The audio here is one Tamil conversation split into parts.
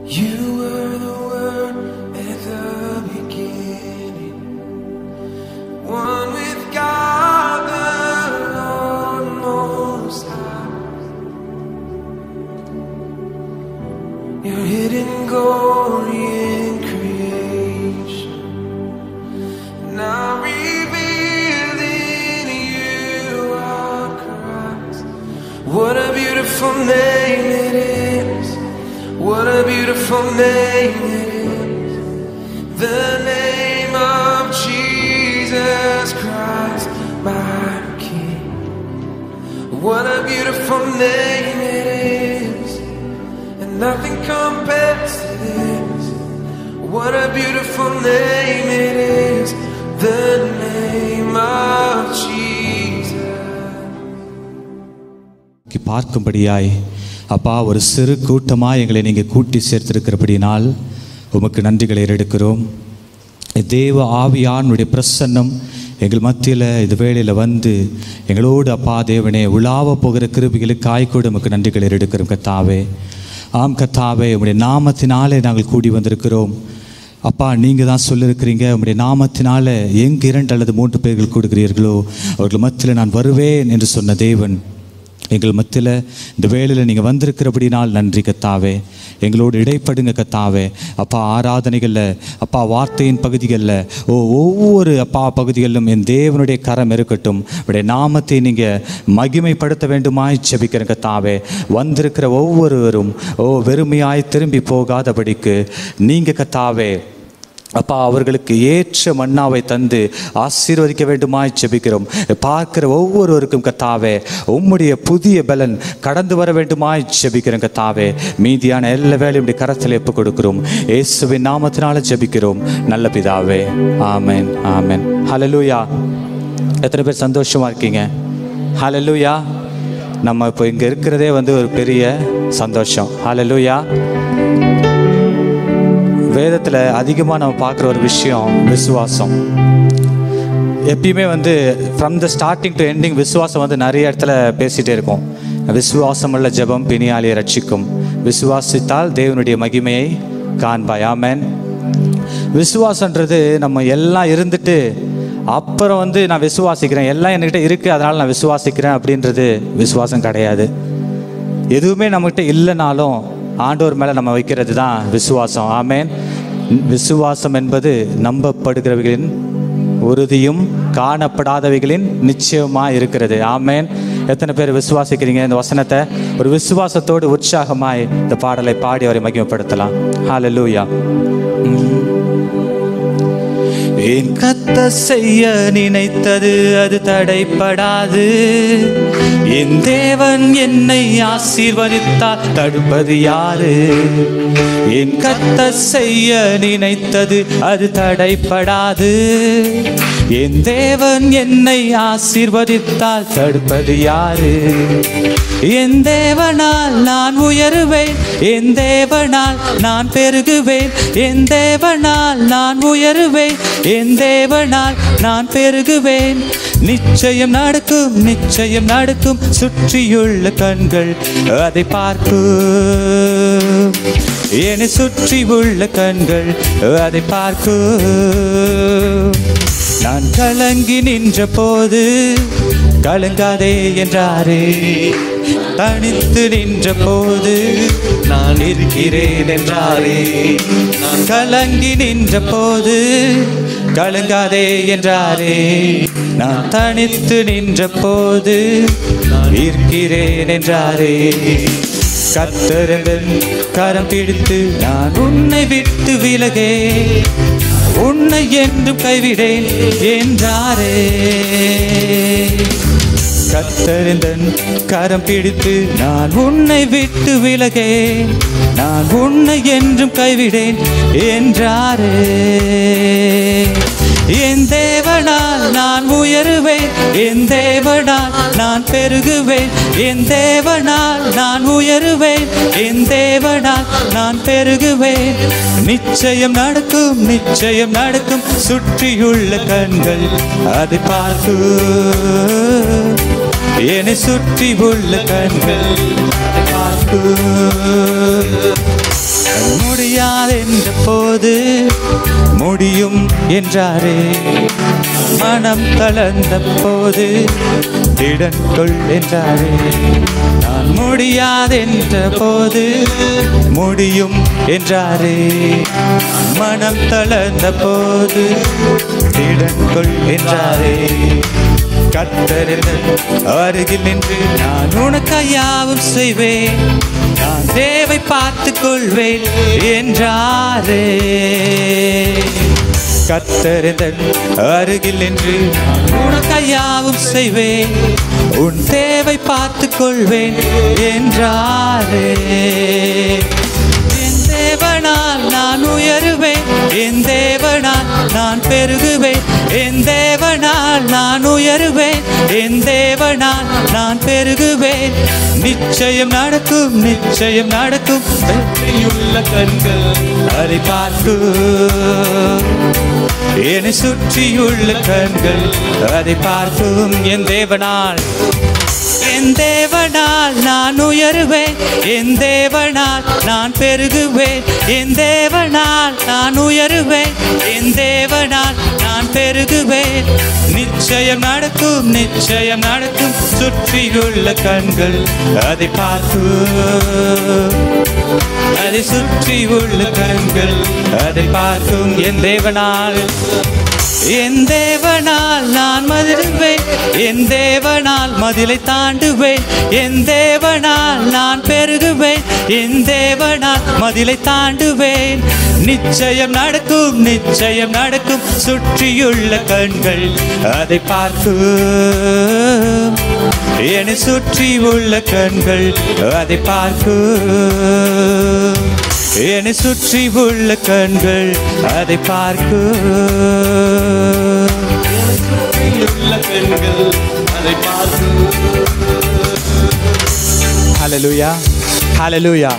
You were the Word at the beginning, one with God the Lord Most High. Your hidden glory in creation, now revealed in you are Christ. What a beautiful name it is! What a beautiful name it is! The name of Jesus Christ, my King. What a beautiful name it is! and nothing compares to this. What a beautiful name it is, the name of Jesus. நோக்கி பார்க்கும்படியாய் அப்பா ஒரு சிறு கூட்டமாக எங்களை நீங்கள் கூட்டி சேர்த்திருக்கிறபடினால் உமக்கு நன்றிகளை எடுக்கிறோம் தேவ ஆவியானுடைய பிரசன்னம் எங்கள் மத்தியில் இந்த வேளையில் வந்து எங்களோடு அப்பா தேவனே உலாவ போகிற கிருபிகளுக்காய் கூட உமக்கு நன்றிகளை எடுக்கிறோம் கத்தாவே ஆம் கத்தாவே உம்முடைய நாமத்தினாலே நாங்கள் கூடி வந்திருக்கிறோம் அப்பா நீங்கள் தான் சொல்லியிருக்கிறீங்க உம்முடைய நாமத்தினால எங்கு இரண்டு அல்லது மூன்று பேர்கள் கூடுகிறீர்களோ அவர்கள் மத்தியில் நான் வருவேன் என்று சொன்ன தேவன் எங்கள் மத்தியில் இந்த வேளையில் நீங்கள் வந்திருக்கிறபடினால் நன்றி கத்தாவே எங்களோடு இடைப்படுங்க கத்தாவே அப்பா ஆராதனைகளில் அப்பா வார்த்தையின் பகுதிகளில் ஓ ஒவ்வொரு அப்பா பகுதிகளிலும் என் தேவனுடைய கரம் இருக்கட்டும் உடைய நாமத்தை நீங்கள் மகிமைப்படுத்த வேண்டுமாய் ஜெபிக்கிறேன் கத்தாவே வந்திருக்கிற ஒவ்வொருவரும் ஓ வெறுமையாய் திரும்பி போகாதபடிக்கு நீங்கள் கத்தாவே அப்பா அவர்களுக்கு ஏற்ற மன்னாவை தந்து ஆசீர்வதிக்க வேண்டுமாய் ஜெபிக்கிறோம் பார்க்கிற ஒவ்வொருவருக்கும் கத்தாவே உம்முடைய புதிய பலன் கடந்து வர வேண்டுமாய் ஜெபிக்கிறோம் கத்தாவே மீதியான எல்லா வேலையும் இப்படி கரத்தில் எப்போ கொடுக்கிறோம் இயேசுவின் நாமத்தினால ஜெபிக்கிறோம் நல்ல பிதாவே ஆமென் ஆமென் ஹalleluya எத்தனை பேர் சந்தோஷமா இருக்கீங்க ஹalleluya நம்ம இப்போ இங்கே இருக்கிறதே வந்து ஒரு பெரிய சந்தோஷம் ஹalleluya வேதத்தில் அதிகமாக நம்ம பார்க்குற ஒரு விஷயம் விசுவாசம் எப்பயுமே வந்து from the starting to ending விசுவாசம் வந்து நிறைய இடத்துல பேசிகிட்டே இருக்கும் விசுவாசமுள்ள ஜெபம் பிணியாலியை ரட்சிக்கும் விசுவாசித்தால் தேவனுடைய மகிமையை காண்பாய் ஆமென் விசுவாசன்றது நம்ம எல்லாம் இருந்துட்டு அப்புறம் வந்து நான் விசுவாசிக்கிறேன் எல்லாம் என்கிட்ட இருக்குது அதனால் நான் விசுவாசிக்கிறேன் அப்படின்றது விசுவாசம் கிடையாது எதுவுமே நம்மகிட்ட இல்லைனாலும் ஆண்டவர் மேலே நம்ம வைக்கிறது தான் விசுவாசம் ஆமேன் விசுவாசம் என்பது நம்பப்படுகிறவைகளின் உறுதியும் காணப்படாதவைகளின் நிச்சயமாக இருக்கிறது ஆமேன் எத்தனை பேர் விசுவாசிக்கிறீங்க இந்த வசனத்தை ஒரு விசுவாசத்தோடு உற்சாகமாய் இந்த பாடலை பாடி அவரை மகிமைப்படுத்தலாம் ஹalleluya என் கத்த செய்ய நினைத்தது அது தடைப்படாது என் தேவன் என்னை ஆசீர்வதித்தால் தடுப்பது யாரு என் கத்த செய்ய நினைத்தது அது தடைப்படாது என் தேவன் என்னை ஆசீர்வதித்தால் தடுப்பது யாரு என் தேவனால் நான் உயருவேன் என் தேவனால் நான் பெருகுவேன் என் தேவனால் நான் உயருவேன் என் தேவனால் நான் பெருகுவேன் நிச்சயம் நடக்கும் நிச்சயம் நடக்கும் சுற்றியுள்ள கண்கள் அதை பார்க்கும் என்னை சுற்றி உள்ள கண்கள் அதை பார்க்கும் நான் கலங்கி நின்ற போது கலங்காதே என்றாரே தனித்து நின்ற போது நான் இருக்கிறேன் என்றாரே நான் கலங்கி நின்ற போது கலங்காதே என்றாரே நான் தனித்து நின்ற போது நான் இருக்கிறேன் என்றாரே கத்தரங்கள் கரம் பிடித்து நான் உன்னை விட்டு விலகே உன்னை என்றும் கைவிடேன் என்றாரே கத்தறிந்தன் கரம் பிடித்து நான் உன்னை விட்டு விலகே நான் உன்னை என்றும் கைவிடேன் என்றாரே என் தேவனால் நான் உயருவேன் என் தேவனால் நான் பெருகுவேன் என் தேவனால் நான் உயருவேன் என் தேவனால் நான் பெருகுவேன் நிச்சயம் நடக்கும் நிச்சயம் நடக்கும் சுற்றியுள்ள கண்கள் அதை பார்க்கும் என்னை சுற்றி உள்ள கண்கள் அதை பார்க்கும் கண்மூடி என்ற போது முடியும் என்றாரே மனம் கலந்த போது திடன் கொள் என்றாரே நான் முடியாதென்ற போது முடியும் என்றாரே மனம் தளர்ந்த போது திடன் கொள் என்றாரே கத்தரில் அருகில் நின்று நான் உனக்கு யாவும் செய்வேன் நான் தேவை பார்த்துக் கொள்வேன் என்றாரே கத்தரிதன் அருகில் நின்று நான் உனக்கு யாவும் செய்வேன் உன் தேவை பார்த்துக் கொள்வேன் என்றாரே என் தேவனால் நான் உயருவேன் என் தேவனால் நான் பெருகுவேன் என் தேவனால் நான் உயருவேன் என் தேவனால் நான் பெருகுவேன் நிச்சயம் நடக்கும் நிச்சயம் நடக்கும் வெற்றியுள்ள கண்கள் அதை பார்க்கும் என்னை சுற்றியுள்ள கண்கள் அதை பார்க்கும் என் தேவனால் என் தேவனால் நான் உயருவேன் என் தேவனால் நான் பெருகுவேன் என் தேவனால் நான் உயருவேன் என் தேவனால் நான் பெருகுவேன் நிச்சயம் நடக்கும் நிச்சயம் நடக்கும் சுற்றியுள்ள கண்கள் அதை பார்க்கும் அதை சுற்றி உள்ள கண்கள் அதை பார்க்கும் என் தேவனால் என் தேவனால் நான் மதிருவேன் என் தேவனால் மதிலை தாண்டுவேன் என் தேவனால் நான் பெருகுவேன் என் தேவனால் மதிலை தாண்டுவேன் நிச்சயம் நடக்கும் நிச்சயம் நடக்கும் சுற்றியுள்ள கண்கள் அதை பார்க்கும் என்னை சுற்றி உள்ள கண்கள் அதை பார்க்கும் என்னை சுற்றி உள்ள கண்கள் அதை பார்க்கும் உள்ள பெண்கள் அதை பார்த்து ஹalleluya ஹalleluya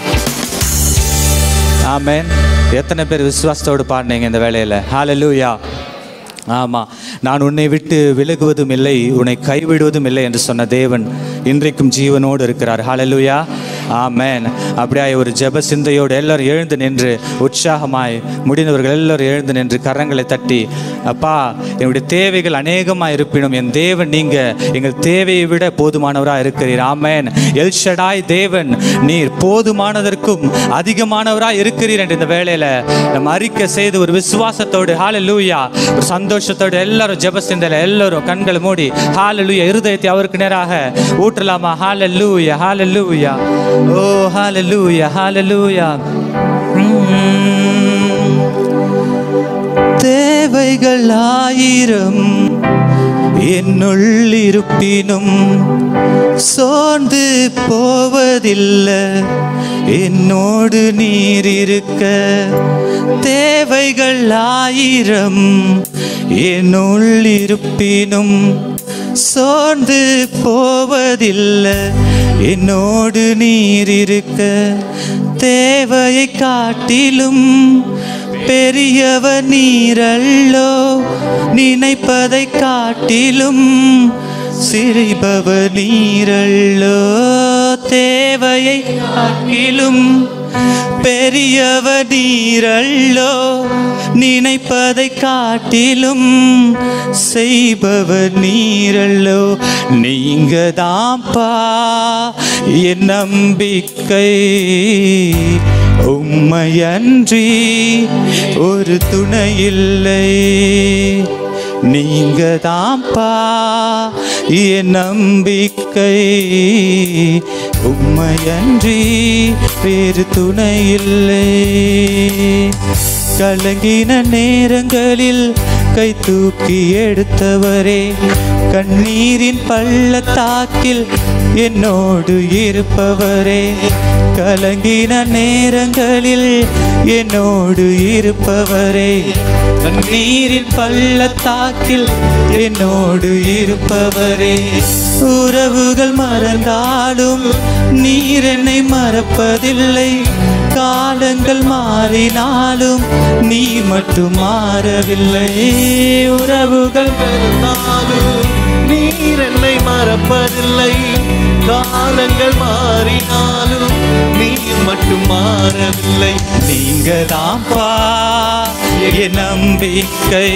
ஆமென் எத்தனை பேர் விசுவாசத்தோடு பாடினீங்க இந்த வேலையில் ஹalleluya ஆமாம் நான் உன்னை விட்டு விலகுவதும் இல்லை உன்னை கைவிடுவதும் இல்லை என்று சொன்ன தேவன் இன்றைக்கும் ஜீவனோடு இருக்கிறார் ஹalleluya ஆமென் அப்படியே ஒரு ஜெப சிந்தையோடு எல்லாரும் எழுந்து நின்று உற்சாகமாய் முடிந்தவர்கள் எல்லாரும் எழுந்து நின்று கரங்களை தட்டி அப்பா என்னுடைய தேவைகள் அநேகமாக இருப்பினும் என் தேவன் நீங்க எங்கள் தேவையை விட போதுமானவராக இருக்கிறீர் ஆமென் எல்ஷடாய் தேவன் நீர் போதுமானதற்கும் அதிகமானவராக இருக்கிறீர் என்று இந்த வேளையில நம்ம அறிக்கை செய்து ஒரு விசுவாசத்தோடு ஹalleluya ஒரு சந்தோஷத்தோடு எல்லாரும் ஜெப சிந்தையில எல்லாரும் கண்களை மூடி ஹalleluya இருதயத்தை அவருக்கு நேராக ஊற்றலாமா ஹalleluya ஹalleluya ஓ ஹalleluya ஹalleluya உம். தேவைகள் ஆயிரம் என்னுள் இருப்பினும் சோர்ந்து போவதில்லை என்னோடு நீர் இருக்க தேவைகள் ஆயிரம் என்னுள் இருப்பினும் சோர்ந்து போவதில்லை என்னோடு நீர் இருக்க தேவையை காட்டிலும் பெரியவர் நீரல்லோ நினைப்பதை காட்டிலும் சிரிப்பவர் நீரல்லோ தேவையை காட்டிலும் பெரியவர் நீரல்லோ நினைப்பதை காட்டிலும் செய்பவர் நீரல்லோ நீங்க தான்ப்பா என் நம்பிக்கை உம்மையன்றி ஒரு துணை இல்லை நீங்க தான்ப்பா என் நம்பிக்கை உம்மையன்றி வேறு துணை இல்லை கலங்கின நேரங்களில் கை தூக்கி எடுத்தவரே கண்ணீரின் பள்ளத்தாக்கில் என்னோடு இருப்பவரே கலங்கின நேரங்களில் என்னோடு இருப்பவரே கண்ணீரின் பள்ளத்தாக்கில் என்னோடு இருப்பவரே உறவுகள் மறந்தாலும் நீர் என்னை மறப்பதில்லை காலங்கள் மாறினாலும் நீ மட்டும் மாறவில்லை உறவுகள் இருந்தாலும் நீர் என்னை மறப்பதில்லை காலங்கள் மாறினாலும் நீ மட்டும் மாறவில்லை நீங்க தான்ப்பா என் நம்பிக்கை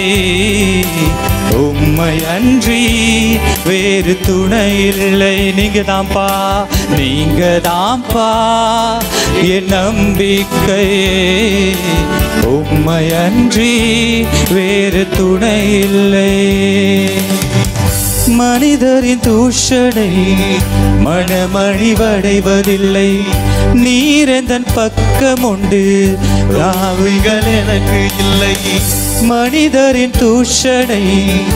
உம்மை அன்றி வேறு துணை இல்லை நீங்க தான்ப்பா நீங்க தான்ப்பா என் நம்பிக்கை உம்மை அன்றி வேறு துணை இல்லை மனிதரின் தூஷணை மனமழிவடைவதில்லை நீரெந்தன் பக்கம் உண்டு ராவிகள் எனக்கு இல்லை மனிதரின் தூஷணை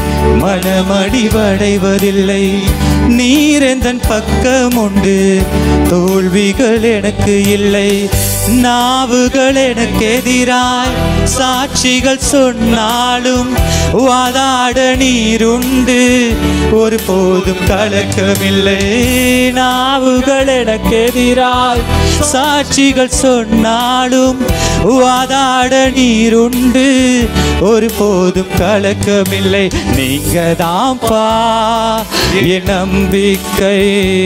மனமடிவடைவதில்லை நீரெந்தன் பக்கம் உண்டு தோல்விகள் எனக்கு இல்லை நாவுகள் எனக்கு எதிராய் சாட்சிகள் சொன்னாலும் வாதாட நீருண்டு ஒரு போதும் கலக்கமில்லை நாவுகள் எனக்கு எதிராய் சாட்சிகள் சொன்னாலும் வாதாட நீருண்டு ஒரு போதும் கலக்கமில்லை நீங்க தான்ப்பா என் நம்பிக்கை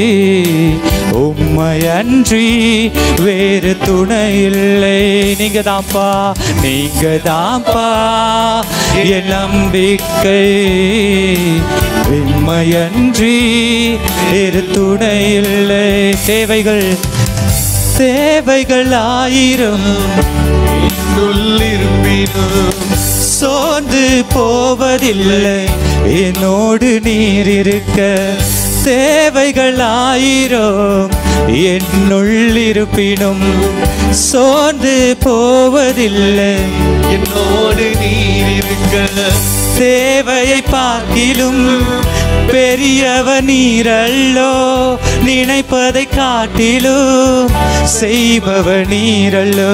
உம்மை அன்றி வேறு துணை இல்லை நீங்க தான்ப்பா நீங்க தான்ப்பா என் நம்பிக்கை உம்மை அன்றி வேறு துணை இல்லை தேவைகள் தேவைகள் ஆயிரம் உள்ளிருப்பினும் சோர்ந்து போவதில்லை என்னோடு நீர் இருக்க தேவைகள் ஆயிரம் என்னுள் இருப்பினும் சோர்ந்து போவதில்லை என்னோடு நீர் இருக்க தேவையை பார்க்கிலும் பெரியவ நீரல்லோ நினைப்பதை காட்டிலும் செய்பவ நீரல்லோ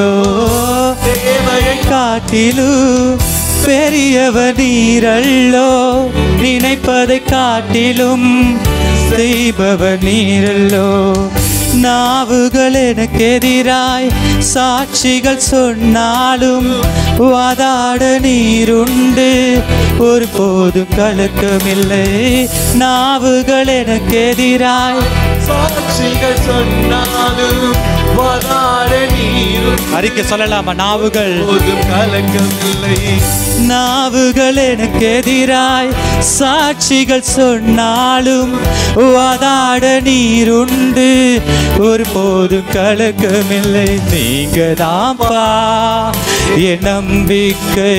தேவையை காட்டிலும் பெரியவ நீரல்லோ நினைப்பதை காட்டிலும் செய்பவ நீரல்லோ நாவுகள் எனக்கு எதிராய் சாட்சிகள் சொன்னாலும் வாதாட நீருண்டு ஒரு போதும் கலக்கமில்லை நாவுகள் எனக்கு எதிராய் சாட்சிகள் சொன்னாலும் வராட நீரும் அறிக்கை சொல்லலாமா நாவுகள் போதும் கலக்கமில்லை நாவுகள் எனக்கு எதிராய் சாட்சிகள் சொன்னாலும் வாதாட நீருண்டு ஒரு போதும் கலக்கமில்லை நீங்க தான்ப்பா என் நம்பிக்கை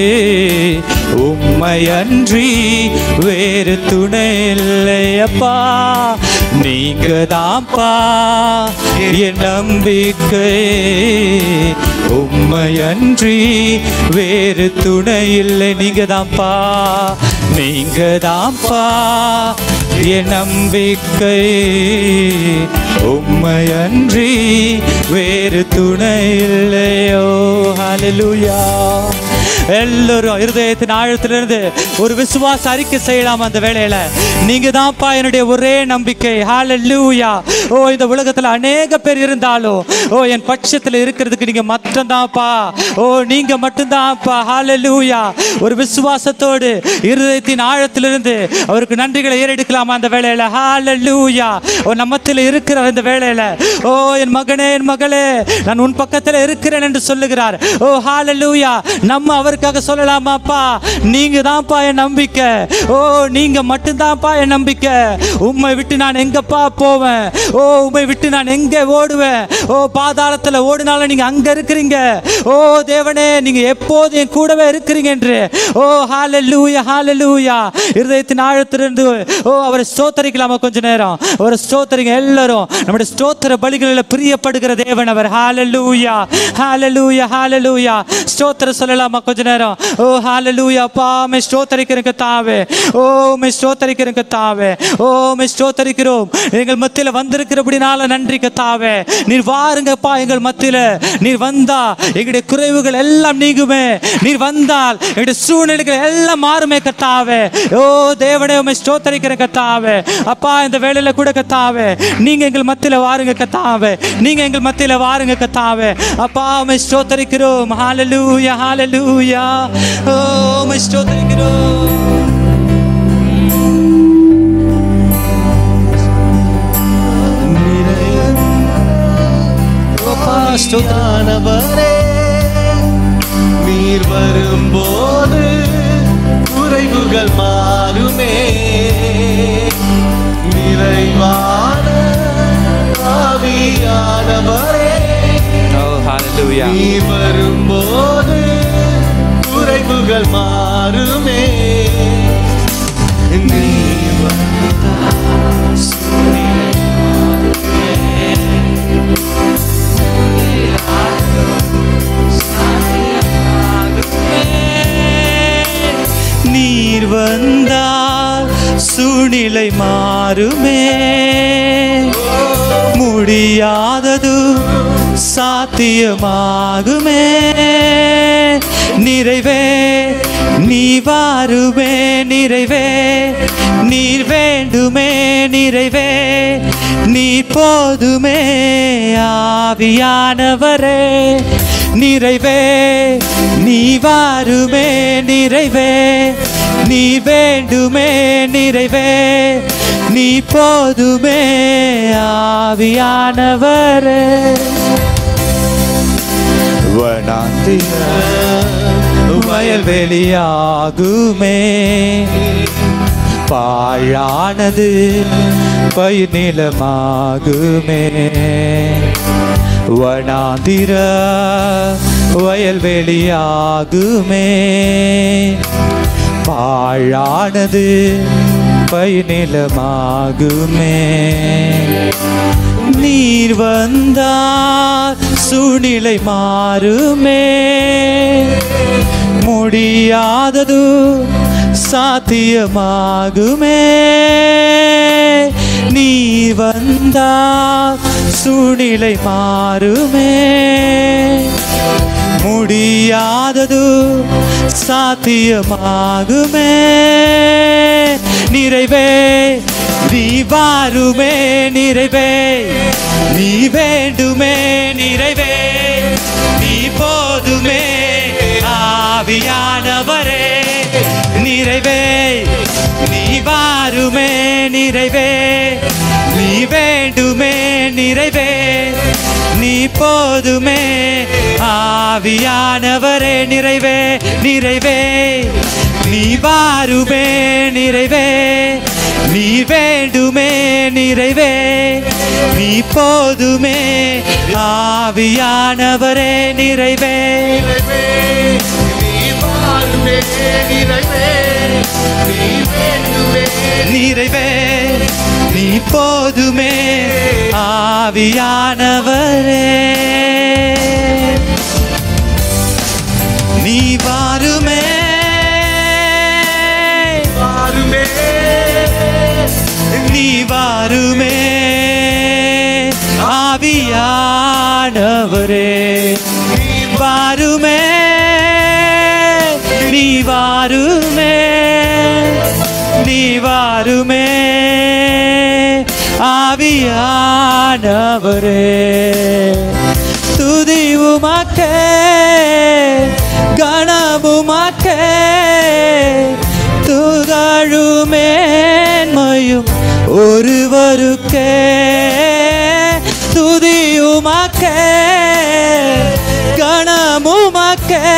உம்மை அன்றி வேறு துணை இல்லை அப்பா நீங்க தான்ப்பா என் நம்பிக்கை உம்மை அன்றி வேறு துணை இல்லை நீங்க தான்ப்பா நீங்க தான்ப்பா என் நம்பிக்கை உம்மை அன்றி வேறு துணை இல்லையோ ஹalleluya எல்லாரும் இருதயத்தின் ஆழத்திலிருந்து ஒரு விசுவாச அறிக்கை செய்யலாம் அந்த வேளையில நீங்க தான்ப்பா என்னுடைய ஒரே நம்பிக்கை ஹalleluya ஓ இந்த உலகத்துல அநேக பேர் இருந்தாலும் ஓ என் பட்சத்துல இருக்கிறதுக்கு நீங்க மட்டும்தான்ப்பா ஓ நீங்க மட்டும்தான்ப்பா ஹalleluya ஒரு விசுவாசத்தோடு இருதயத்தின் ஆழத்திலிருந்து அவருக்கு நன்றிகளை ஏறெடுக்கலாமா அந்த வேளையில ஹalleluya ஓ நம்மத்தில் இருக்கிற இந்த வேளையில ஓ என் மகனே என் மகளே நான் உன் பக்கத்துல இருக்கிறேன் என்று சொல்லுகிறார் ஓ ஹalleluya நம்ம அவருக்காக சொல்லலாமாப்பா நீங்க தான்ப்பா என் நம்பிக்கை ஓ நீங்க மட்டும்தான்ப்பா என் நம்பிக்கை உம்மை விட்டு நான் எங்கப்பா போவேன் ஓ உம்மை விட்டு நான் எங்க ஓடுவேன் ஓ பாதாளத்துல ஓடினாலும் நீங்க அங்க இருக்கிறீங்க ஓ தேவனே நீங்க எப்போதும் என் கூடவே இருக்கிறீங்க என்று ஓ ஹalleluya ஹalleluya இருதயத்தின் ஆழத்திலிருந்து ஓ அவரை ஸ்தோத்தரிக்கலாமா கொஞ்ச நேரம் அவரை ஸ்தோத்தரிங்க எல்லாரும் நம்முடைய ஸ்தோத்திர பலிகளில் பிரியப்படுகிற தேவன் அவர் ஹalleluya ஹalleluya ஹalleluya ஸ்தோத்திர சொல்லலாமா கொஞ்ச நேரம் ஓ ஹalleluya அப்பா மே ஸ்தோத்தரிக்கிறேன் தாவே ஓ மே ஸ்தோத்தரிக்கிறேன் தாவே ஓ மே ஸ்தோத்தரிக்கிறோம் எங்கள் மத்தியில் வந்திருக்கிறபடினால நன்றி கத்தாவே நீர் வாருங்கப்பா எங்கள் மத்தியில் நீர் வந்தா எங்களுடைய குறைவுகள் எல்லாம் நீங்குமே நீர் வந்தால் எங்களுடைய சூழ்நிலைகள் எல்லாம் மாறுமே கத்தாவே ஓ தேவனே உமை ஸ்தோத்தரிக்கிறேன் கத்தாவே அப்பா இந்த வேளையில கூட கத்தாவே நீங்க எங்கள் மத்தியில் வாருங்க கத்தாவே நீங்க எங்கள் மத்தியில் வாருங்க கத்தாவே அப்பா உமை ஸ்தோத்தரிக்கிறோம் ஹalleluya ஹalleluya ஓ உமை ஸ்தோத்தரிக்கிறோம் ஸ்தோத்திரம் ஆனவரே நீர் வரும்போது குறைவுகள் மாறுமே நிறைவான ஆவியானவரே ஓ ஹalleluya நீர் வரும்போது குறைவுகள் மாறுமே நீர் நீர் வந்தால் சூழ்நிலை மாறுமே முடியாதது சாத்தியமாகுமே நிறைவே நீ வாருமே நிறைவே நீர் வேண்டுமே நிறைவே நீ போதுமே ஆவியானவரே நிறைவே நீ வாருமே நிறைவே நீ வேண்டுமே நிறைவே நீ போதுமே ஆவியானவரே வனாந்திர வயல்வெளியாகுமே பாழானது பயிர் நிலமாகுமே வனாந்திர வயல்வெளியாகுமே பாழானது பயிர் நிலமாகுமே நீர் வந்தால் சூழ்நிலை மாறுமே முடியாதது சாத்தியமாகுமே நீ வந்தால் சூழ்நிலை மாறுமே முடியாதது சாத்தியமாகுமே நிறைவே நீ வாருமே நிறைவே நீ வேண்டுமே நிறைவே நீ போதுமே ஆவியானவரே நிறைவே நீ வாருமே நிறைவே நீ வேண்டுமே நிறைவே நீ போதுமே ஆவியானவரே நிறைவே நிறைவே நீ வாருமே நிறைவே நீ வேண்டுமே நிறைவே நீ போதுமே ஆவியானவரே நிறைவே நிறைவே நீ வாழ்வே நிறைவே நீ வேண்டுமே நிறைவே நீ போதுமே ஆவியானவரே நீ வாருமே வாருமே நீ வாருமே ஆவியானவரே நீ வாருமே நீ வாருமே நீ வாருமே ஆவியானவரே துதி உமக்கே கணமுமக்கே துகழுமேன்மையும் ஒருவருக்கே துதியுமக்கே கணமுமக்கே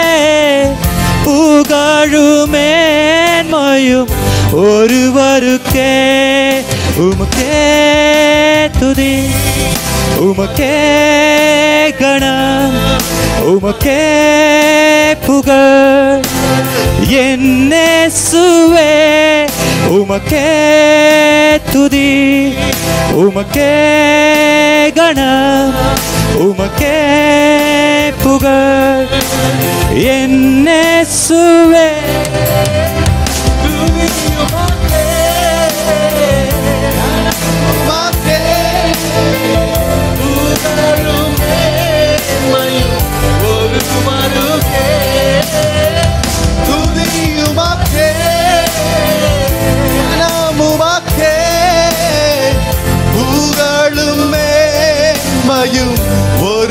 புகழுமேன்மையும் ஒருவருக்கே உமக்கே துதி உமக்கே கணம் உமக்கே புகழ் என்னேசுவே உமக்கே துதி உமக்கே கணம் உமக்கே புகழ் என்னேசுவே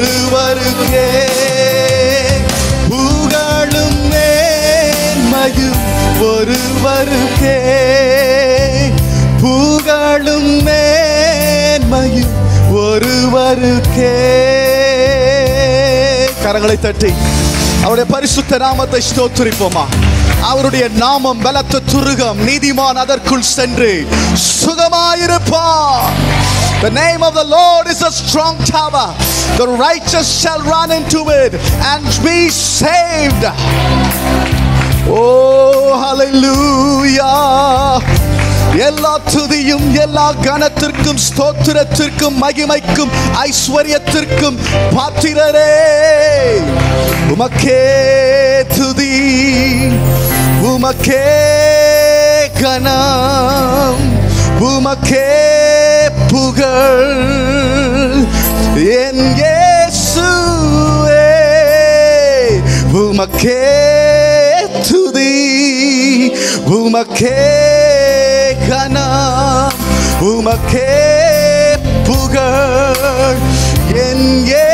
ஒருவருக்கே புகழும் மேன்மையும் கரங்களை தட்டி அவருடைய பரிசுத்த நாமத்தை ஸ்தோத்திரிப்போமா அவருடைய நாமம் பலத்த துருகம் நீதிமான் அதற்குள் சென்று சுகமாயிருப்பார் The name of the Lord is a strong tower. The righteous shall run into it and be saved. Oh, hallelujah. எல்லா துதியும் எல்லா கனத்திற்கும் ஸ்தோத்திரத்திற்கும் மகிமைக்கும் ஐஸ்வர்யத்திற்கும் பாத்திரரே உமக்கே துதி உமக்கே கனம் உமக்கே புகழ் என் இயேசுவே உமக்கே துதி உமக்கே கனம் உமக்கே புகழ் என்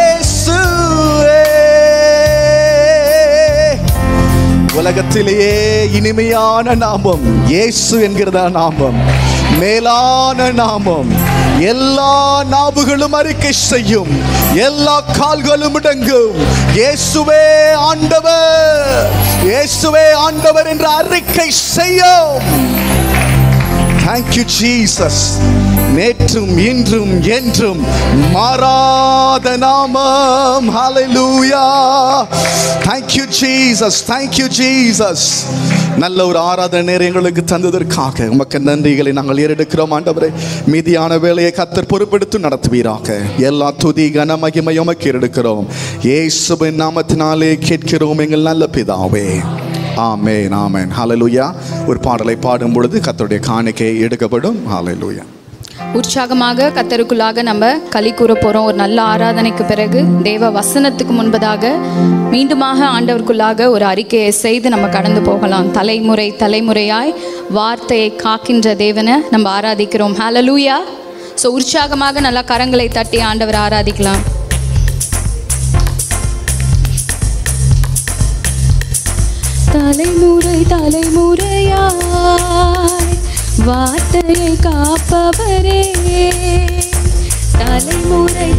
இயேசுவே உலகத்திலேயே இனிமையான நாமம் இயேசு என்கிறதா நாமம் மேலான நாமம் எல்லா நாவுகளும் அறிக்கை செய்யும் எல்லா கால்களும் இடங்கும் இயேசுவே ஆண்டவர் இயேசுவே ஆண்டவர் என்ற அறிக்கை செய்யும் Thank you, Jesus. நேற்றும் இன்றும் என்றும் மாறாத நாமம் ஹalleluya Thank you, Jesus. Thank you, Jesus. நல்ல ஒரு ஆராதனை நேரம் எங்களுக்கு தந்ததற்காக உமக்கு நன்றிகளை நாங்கள் ஏறெடுக்கிறோம் ஆண்டவரே மீதியான வேலையை கத்தர் பொறுப்பெடுத்து நடத்துவீராக எல்லா துதி கன மகிமை உமக்கு ஏறெடுக்கிறோம் இயேசுவின் நாமத்தினாலே கேட்கிறோம் எங்கள் நல்ல பிதாவே ஆமென் ஆமென் ஹalleluya ஒரு பாடலை பாடும் பொழுது கர்த்தருடைய காணிக்கை எடுக்கப்படும் ஹalleluya உற்சாகமாக கத்தருக்குள்ளாக நம்ம களி கூற போகிறோம் ஒரு நல்ல ஆராதனைக்கு பிறகு தேவ வசனத்துக்கு முன்பதாக மீண்டுமாக ஆண்டவருக்குள்ளாக ஒரு அறிக்கையை செய்து நம்ம கடந்து போகலாம் தலைமுறை தலைமுறையாய் வார்த்தையை காக்கின்ற தேவனை நம்ம ஆராதிக்கிறோம் ஹalleluya ஸோ உற்சாகமாக நல்லா கரங்களை தட்டி ஆண்டவர் ஆராதிக்கலாம் தலைமுறை தலைமுறையாய் வார்த்தையை காப்பவரே தலைமுறை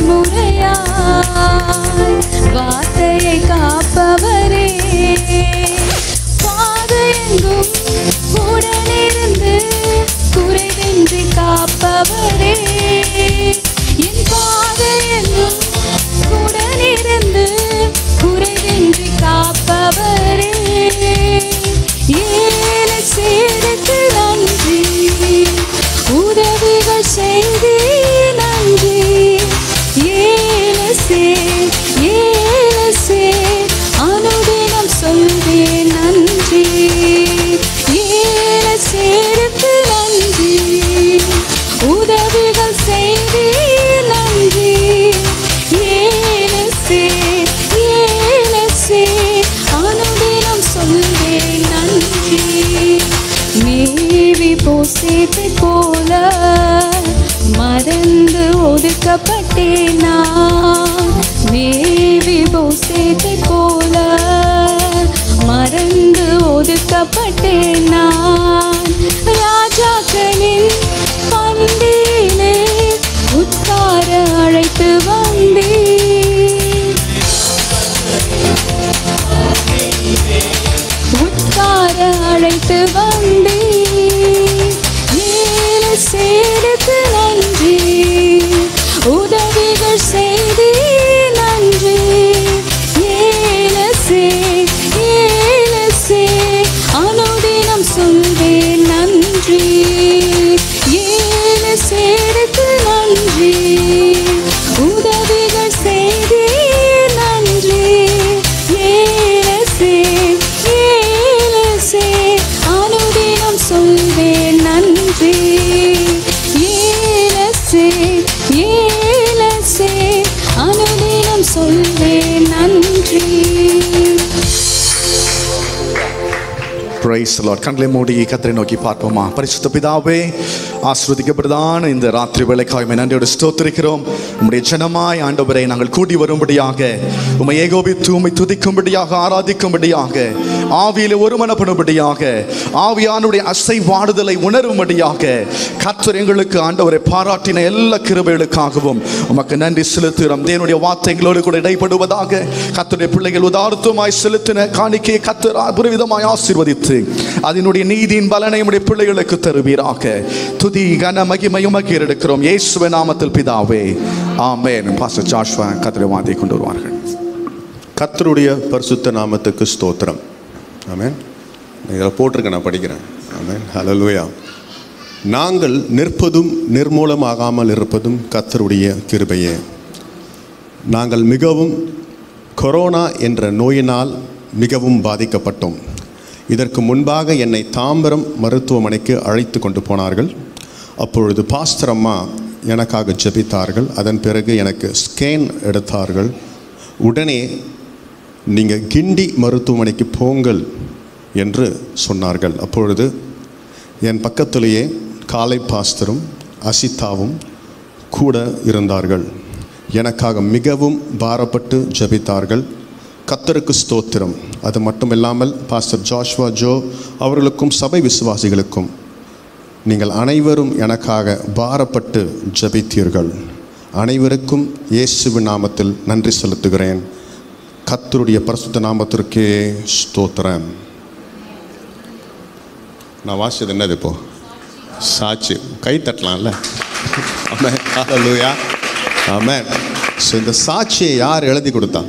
தலைமுறையாய் வார்த்தையை காப்பவரே பாதையெங்கும் உடனிருந்து குறைவின்றி காப்பவரே என் பாதையெங்கும் உடனிருந்து குறைவின்றி காப்பவரே ஏழு சேருக்கு நன்றி உதவிகள் செய்தி நன்றி ஏழு சேர் ஏழு சேர் அனுதினம் சொல்வேன் நன்றி ஏழு சேருக்கு நன்றி உதவிகள் செய்தி நன்றி ஏழு சேர் ஏழு சேர் அனுதினம் சொல்வேன் நன்றி மேவி போசேத்தை போல மறந்து ஒதுக்கப்பட்டேன் நான் மேவி போசேத்தை போல மறந்து ஒதுக்கப்பட்டேன் நான் ராஜாக்களின் பந்தியிலே உட்கார அழைத்து வந்தேன் உட்கார அழைத்து வந்தே ஏழு சேருக்கு நன்றி உதவிகள் செய்தி நன்றி ஏழு சேர் ஏழு சேர் அனுதினம் சொல்வேன் நன்றி ஏழு சேருக்கு நன்றி உதவிகள் செய்தி நன்றி ஏழு சேர் ஏழு சேர் அனுதினம் Praise the Lord. கண்களை மூடி கத்தரை நோக்கி பார்ப்போமா பரிசுத்த பிதாவே ஆஸ்வதிக்கப்படுதான இந்த ராத்திரி வேலைக்காய் உம்மை நன்றியோடு ஸ்தோத்திரிக்கிறோம் உம்முடைய ஜனமாய் ஆண்டவரை நாங்கள் கூடி வரும்படியாக உம்மை ஏகோபித்து உம்மை துதிக்கும்படியாக ஆராதிக்கும்படியாக ஆவியிலே ஒருமனப்படும்படியாக ஆவியானுடைய அசைவாடுதலை உணரும்படியாக கத்தர் எங்களுக்கு ஆண்டவரை பாராட்டின எல்லா கிருபைகளுக்காகவும் உமக்கு நன்றி செலுத்துகிறோம் தேவனுடைய வார்த்தைகளோடு கூட இடைப்படுவதாக கத்தருடைய பிள்ளைகள் உதார்த்தமாய் செலுத்தின காணிக்கையை கத்தர் புரிவிதமாய் ஆசீர்வதித்து அதனுடைய நீதியின் பலனை உடைய பிள்ளைகளுக்கு தருவீராக துதி கன மகிமை உமக்கு எடுக்கிறோம் இயேசுவின் நாமத்தில் பிதாவே ஆமென் பாஸ்டர் ஜாஷ்வா கத்தரை வார்த்தை கொண்டு வருவார்கள் கர்த்தருடைய பரிசுத்த நாமத்துக்கு ஸ்தோத்திரம் ஆமென் இதில் போட்டிருக்கேன் நான் படிக்கிறேன் ஆமென் ஹalleluya நாங்கள் நிற்பதும் நிர்மூலமாகாமல் இருப்பதும் கர்த்தருடைய கிருபையே நாங்கள் மிகவும் கொரோனா என்ற நோயினால் மிகவும் பாதிக்கப்பட்டோம் இதற்கு முன்பாக என்னை தாம்பரம் மருத்துவமனைக்கு அழைத்து கொண்டு போனார்கள் அப்பொழுது பாஸ்டர் அம்மா எனக்காக ஜெபித்தார்கள் அதன் பிறகு எனக்கு ஸ்கேன் எடுத்தார்கள் உடனே நீங்கள் கிண்டி மருத்துவமனைக்கு போங்கள் என்று சொன்னார்கள் அப்பொழுது என் பக்கத்திலேயே காலை பாஸ்தரும் அசிதாவும் கூட இருந்தார்கள் எனக்காக மிகவும் பாரப்பட்டு ஜெபித்தார்கள் கத்தருக்கு ஸ்தோத்திரம் அது மட்டும் இல்லாமல் பாஸ்டர் ஜாஷ்வா ஜோ அவர்களுக்கும் சபை விசுவாசிகளுக்கும் நீங்கள் அனைவரும் எனக்காக பாரப்பட்டு ஜெபித்தீர்கள் அனைவருக்கும் இயேசுவின் நாமத்தில் நன்றி செலுத்துகிறேன் கத்தருடைய பரிசுத்த நாமத்திற்கே ஸ்தோத்திரம் நான் வாசிச்சது என்னது இப்போ சாட்சி கை தட்டலாம்ல ஆமென் ஹalleluya ஆமென் ஸோ இந்த சாட்சியை யார் எழுதி கொடுத்தா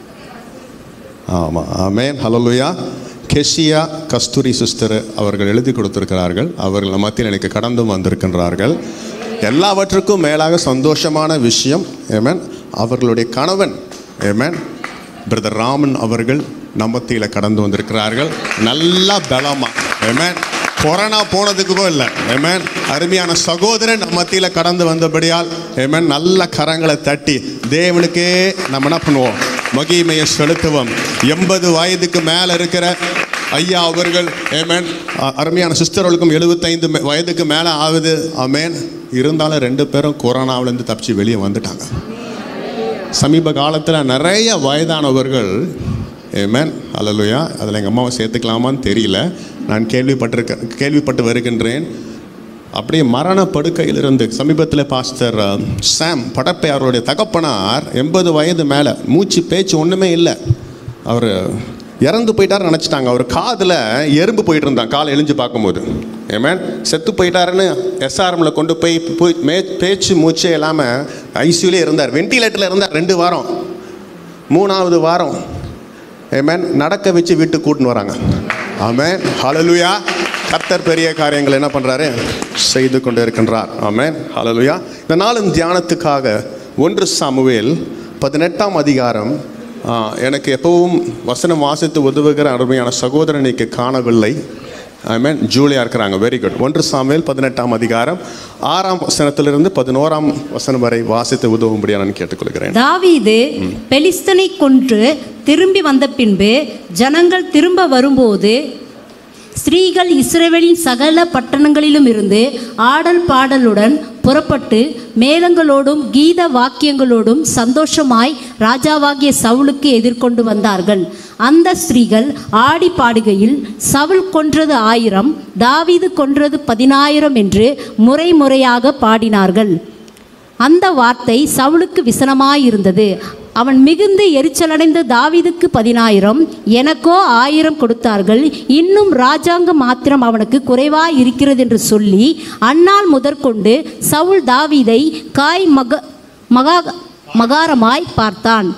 ஆமாம் ஆமென் ஹalleluya கெஷியா கஸ்தூரி சிஸ்டர் அவர்கள் எழுதி கொடுத்திருக்கிறார்கள் அவர்கள் நம்ம மத்தியில் எனக்கு கடந்தும் வந்திருக்கின்றார்கள் எல்லாவற்றுக்கும் மேலாக சந்தோஷமான விஷயம் ஏமேன் அவர்களுடைய கணவன் ஏமேன் பிரதர் ராமன் அவர்கள் நம்ம மத்தியில் கடந்து வந்திருக்கிறார்கள் நல்லா பலமா ஏமேன் கொரோனா போனதுக்கோ இல்லை ஏமேன் அருமையான சகோதரன் நம்ம மத்தியில் கடந்து வந்தபடியால் ஏமேன் நல்ல கரங்களை தட்டி தேவனுக்கே நம்ம என்ன பண்ணுவோம் மகிமையை செலுத்துவோம் எண்பது வயதுக்கு மேலே இருக்கிற ஐயா அவர்கள் ஏமேன் அ- அருமையான சிஸ்டர்களுக்கும் எழுபத்தைந்து மே- வயதுக்கு மேலே ஆகுது ஆமேன் இருந்தாலும் ரெண்டு பேரும் கொரோனாவிலேருந்து தப்பிச்சு வெளியே வந்துட்டாங்க சமீப காலத்தில் நிறைய வயதானவர்கள் ஏமேன் அல்லலுயா அதில் எங்கள் அம்மாவை சேர்த்துக்கலாமான்னு தெரியல நான் கேள்விப்பட்டிருக்க கேள்விப்பட்டு வருகின்றேன் அப்படியே மரண படுக்கையிலிருந்து சமீபத்தில் பாஸ்டர் அஹ், சாம் படப்பை அவருடைய தகப்பனார் எண்பது வயது மேலே மூச்சு பேச்சு ஒன்றுமே இல்லை அவர் இறந்து போயிட்டார் நினச்சிட்டாங்க அவர் காதில் எறும்பு போயிட்டு இருந்தான் காலை எழிஞ்சு பார்க்கும்போது ஏமேன் செத்து போயிட்டாருன்னு எஸ்ஆர்எம்ல கொண்டு போய் போய் மே பேச்சு மூச்சே இல்லாமல் ஐசியூலே இருந்தார் வெண்டிலேட்டரில் இருந்தார் ரெண்டு வாரம் மூணாவது வாரம் ஏமேன் நடக்க வச்சு வீட்டுக்கு கூட்டின்னு வராங்க ஆமென் ஹalleluya கர்த்தர் பெரிய காரியங்கள் என்ன பண்ணுறாரு செய்து கொண்டு இருக்கின்றார் ஆமென் ஹalleluya இந்த நாளின் தியானத்துக்காக ஒன்று சாமுவேல் பதினெட்டாம் அதிகாரம் ஆ, எனக்கு எப்பவும் வசனம் வாசித்து உதவுகிற அருமையான சகோதரனைக்கு காணவில்லை ஆமென் ஜூலியா இருக்கிறாங்க வெரி குட் ஒன்று சாமுவேல் பதினெட்டாம் அதிகாரம் ஆறாம் வசனத்திலிருந்து பதினோராம் வசனம் வரை வாசித்து உதவும்படியா நான் கேட்டுக்கொள்கிறேன் தாவீது பெலிஸ்தனை கொன்று திரும்பி வந்த பின்பு ஜனங்கள் திரும்ப வரும்போது ஸ்திரீகள் இஸ்ரவேலின் சகல பட்டணங்களிலும் இருந்து ஆடல் பாடலுடன் புறப்பட்டு மேளங்களோடும் கீத வாக்கியங்களோடும் சந்தோஷமாய் ராஜாவாகிய சவுலுக்கு எதிர்கொண்டு வந்தார்கள் அந்த ஸ்திரீகள் ஆடி பாடுகையில் சவுல் கொன்றது ஆயிரம் தாவீது கொன்றது பதினாயிரம் என்று முறை முறையாக பாடினார்கள் அந்த வார்த்தை சவுலுக்கு விசனமாயிருந்தது அவன் மிகுந்து எரிச்சலடைந்த தாவீதுக்கு பதினாயிரம் எனக்கோ ஆயிரம் கொடுத்தார்கள் இன்னும் ராஜாங்க மாத்திரம் அவனுக்கு குறைவாய் இருக்கிறது என்று சொல்லி அந்நாள் முதற்கொண்டு சவுல் தாவீதை காய் மக மகா மகாரமாய் பார்த்தான்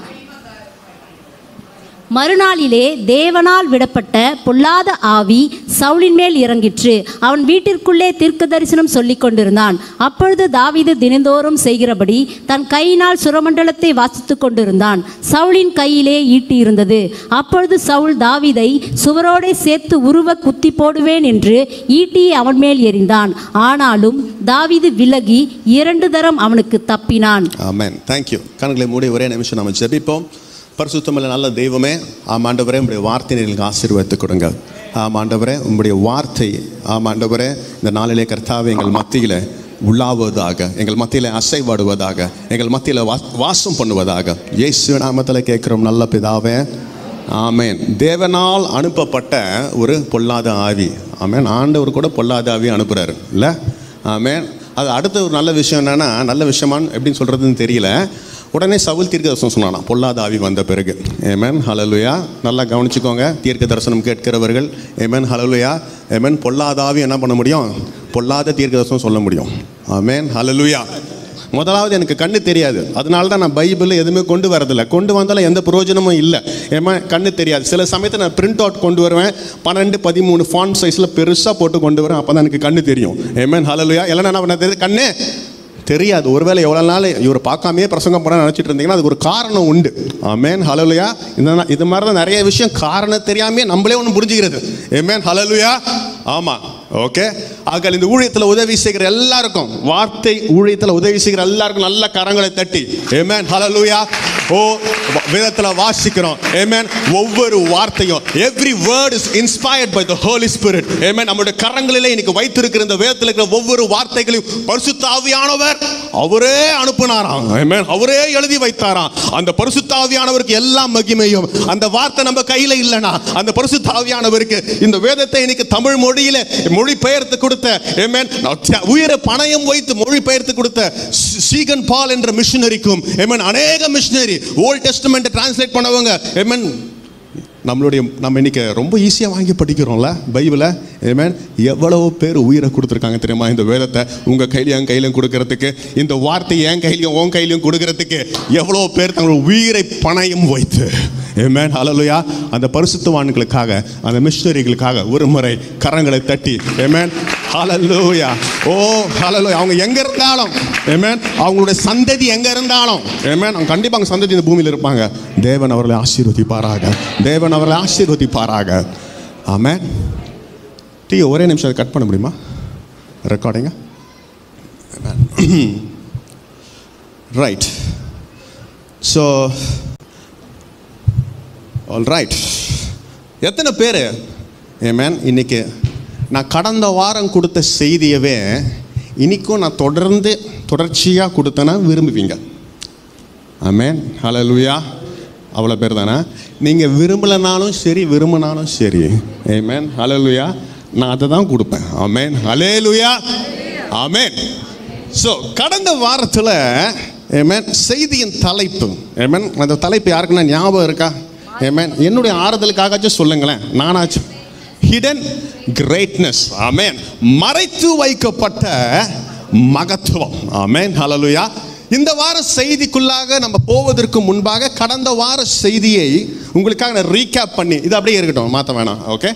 மறுநாளிலே தேவனால் விடப்பட்ட பொல்லாத ஆவி சவுலின் மேல் இறங்கிற்று அவன் வீட்டிற்குள்ளே தீர்க்க தரிசனம் சொல்லிக் கொண்டிருந்தான் அப்பொழுது தாவீது தினந்தோறும் செய்கிறபடி தன் கையினால் சுரமண்டலத்தை வாசித்துக் கொண்டிருந்தான் சவுலின் கையிலே ஈட்டி இருந்தது அப்பொழுது சவுல் தாவீதை சுவரோடே சேர்த்து உருவ குத்தி போடுவேன் என்று ஈட்டியை அவன் மேல் எறிந்தான் ஆனாலும் தாவீது விலகி இரண்டு தரம் அவனுக்கு தப்பினான் ஆமென் தேங்க்யூ கண்களை மூடி ஒரே நிமிஷம் நம்ம ஜெபிப்போம் பரிசுத்தமில்ல நல்ல தெய்வமே ஆமாண்டவரே உடைய வார்த்தை எங்களுக்கு ஆசீர்வாதத்தை கொடுங்க ஆமாம் ஆண்டவரே உங்களுடைய வார்த்தை ஆமாம் ஆண்டவரே இந்த நாளிலே கர்த்தாவே எங்கள் மத்தியில் உள்ளாவதாக எங்கள் மத்தியில் அசைவாடுவதாக எங்கள் மத்தியில் வா வாசம் பண்ணுவதாக இயேசு நாமத்தில் கேட்குறோம் நல்ல பிதாவே ஆமேன் தேவனால் அனுப்பப்பட்ட ஒரு பொல்லாத ஆவி ஆமேன் ஆண்டவர் கூட பொல்லாத ஆவி அனுப்புகிறாரு இல்லை ஆமேன் அது அடுத்த ஒரு நல்ல விஷயம் என்னன்னா நல்ல விஷயமான்னு எப்படின்னு சொல்கிறதுன்னு தெரியல உடனே சவுல் தீர்க்க தரிசனம் சொன்னானா பொல்லாத ஆவி வந்த பிறகு ஏமேன் ஹலலுயா நல்லா கவனிச்சுக்கோங்க தீர்க்க தரிசனம் கேட்கிறவர்கள் ஏமேன் ஹலலுயா ஏமேன் பொல்லாத ஆவி என்ன பண்ண முடியும் பொல்லாத தீர்க்க தரிசனம் சொல்ல முடியும் ஆமேன் ஹலலுயா முதலாவது எனக்கு கண்ணு தெரியாது அதனால தான் நான் பைபிள் எதுவுமே கொண்டு வரதில்லை கொண்டு வந்தாலும் எந்த பிரயோஜனமும் இல்லை ஏமா கண்ணு தெரியாது சில சமயத்தில் நான் பிரிண்ட் அவுட் கொண்டு வருவேன் பன்னெண்டு பதிமூணு ஃபாண்ட் சைஸில் பெருசாக போட்டு கொண்டு வரேன் அப்போ தான் எனக்கு கண்ணு தெரியும் ஏமேன் ஹலலுயா இல்லைன்னா என்ன பண்ண தெரியுது கண்ணு தெரியாது ஒருவேளை எவ்வளோ நாள் இவர் பார்க்காமையே பிரசங்கம் பண்ண நினச்சிட்டு இருந்தீங்கன்னா அதுக்கு ஒரு காரணம் உண்டு ஆமேன் ஹலலுயா இந்த இது மாதிரி தான் நிறைய விஷயம் காரணம் தெரியாமே நம்மளே ஒன்று புரிஞ்சுக்கிறது ஏமேன் ஹலலுயா ஆமாம் ஓகே ஆக இந்த ஊழியத்தில் உதவி செய்கிற எல்லாருக்கும் வார்த்தை ஊழியத்தில் உதவி செய்கிற எல்லாருக்கும் நல்ல கரங்களை தட்டி ஏமேன் ஹலலுயா ஓ விதத்தில் வாசிக்கிறோம் ஏமேன் ஒவ்வொரு வார்த்தையும் every word is inspired by the Holy Spirit amen நம்முடைய கரங்களிலே இன்னைக்கு வைத்திருக்கிற இந்த வேதத்தில் இருக்கிற ஒவ்வொரு வார்த்தைகளையும் பரிசுத்த ஆவியானவர் அவரே அனுப்புனாராம் ஏமேன் அவரே எழுதி வைத்தாராம் அந்த பரிசுத்த ஆவியானவருக்கு எல்லா மகிமையும் அந்த வார்த்தை நம்ம கையில இல்லைனா அந்த பரிசுத்த ஆவியானவருக்கு இந்த வேதத்தை இன்னைக்கு தமிழ் மொழியில மொழி பெயர்த்து கொடுத்த ஏமேன் உயிரை பணயம் வைத்து மொழி பெயர்த்து கொடுத்த சீகன் பால் என்ற மிஷினரிக்கும் ஏமேன் அநேக மிஷினரி ஓல்ட் டெஸ்டமெண்ட் டிரான்ஸ்லேட் பண்ணவங்க ஏமேன் நம்மளுடைய நம்ம இன்னைக்கு ரொம்ப ஈஸியாக வாங்கி படிக்கிறோம்ல பைபிளை ஏமேன் எவ்வளவு பேர் உயிரை கொடுத்துருக்காங்க தெரியுமா இந்த வேதத்தை உங்கள் கையிலையும் என் கையிலையும் கொடுக்கறதுக்கு இந்த வார்த்தையை என் கையிலையும் உன் கையிலையும் கொடுக்கறதுக்கு எவ்வளோ பேர் தங்களோட உயிரை பணயம் வைத்து ஏமேன் ஹalleluya அந்த பரிசுத்தவான்களுக்காக அந்த மிஷினரிகளுக்காக ஒரு முறை கரங்களை தட்டி ஏமேன் ஹalleluya ஓ ஹalleluya அவங்க எங்க இருந்தாலும் ஏமேன் அவங்களுடைய சந்ததி எங்க இருந்தாலும் ஏமேன் அவங்க கண்டிப்பா அவங்க சந்ததி இந்த பூமியில் இருப்பாங்க தேவன் அவர்களை ஆசீர்வதிப்பாராக தேவன் அவர்களை ஆசீர்வதிப்பாராக ஆமென் டீ ஒரே நிமிஷம் அதை கட் பண்ண முடியுமா ரெக்கார்டிங்க ரைட் ஸோ ஆல் ரைட் எத்தனை பேர் ஏமேன் இன்னைக்கு நான் கடந்த வாரம் கொடுத்த செய்தியவே இன்னைக்கும் நான் தொடர்ந்து தொடர்ச்சியாக கொடுத்தேன்னா விரும்புவீங்க ஆமேன் ஹalleluya அவ்வளோ பேர் தானே நீங்கள் விரும்பலைனாலும் சரி விரும்பினாலும் சரி ஏமேன் ஹalleluya நான் அதை தான் கொடுப்பேன் ஆமேன் ஹalleluya ஆமேன் ஸோ கடந்த வாரத்தில் ஏமேன் செய்தியின் தலைப்பு ஏமேன் அந்த தலைப்பு யாருக்குன்னா ஞாபகம் இருக்கா ஏமேன் என்னுடைய ஆறுதலுக்காகச்சும் சொல்லுங்களேன் நானாச்சும் ஹிடன் கிரேட்னஸ் ஆமேன் மறைத்து வைக்கப்பட்ட மகத்துவம் ஆமேன் ஹalleluya இந்த வார செய்திக்குள்ளாக நம்ம போவதற்கு முன்பாக கடந்த வார செய்தியை உங்களுக்காக நான் ரீகேப் பண்ணி இது அப்படியே இருக்கட்டும் மாற்ற வேணாம் ஓகே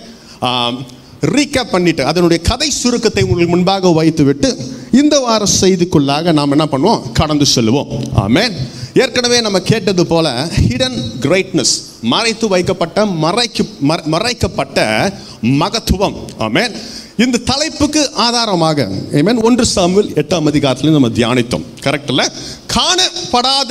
ரீகேப் பண்ணிட்டு அதனுடைய கதை சுருக்கத்தை உங்களுக்கு முன்பாக வைத்துவிட்டு இந்த வார செய்திக்குள்ளாக நாம் என்ன பண்ணுவோம் கடந்து செல்வோம் ஆமென் ஏற்கனவே நம்ம கேட்டது போல ஹிடன் கிரேட்னஸ் மறைத்து வைக்கப்பட்ட மறைக்கு மற- மறைக்கப்பட்ட மகத்துவம் ஆமென் இந்த தலைப்புக்கு ஆதாரமாக ஆமென் ஒன்று சாமுவேல் எட்டாம் அதிகாரத்திலும் நம்ம தியானித்தோம் கரெக்ட்ல காணப்படாத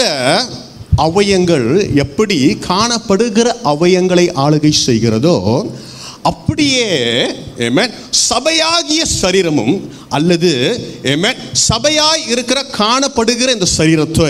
அவயங்கள் எப்படி காணப்படுகிற அவயங்களை ஆளுகை செய்கிறதோ அப்படியே ஏமேன் சபையாகிய சரீரமும் அல்லது ஏமேன் சபையாய் இருக்கிற காணப்படுகிற இந்த சரீரத்தை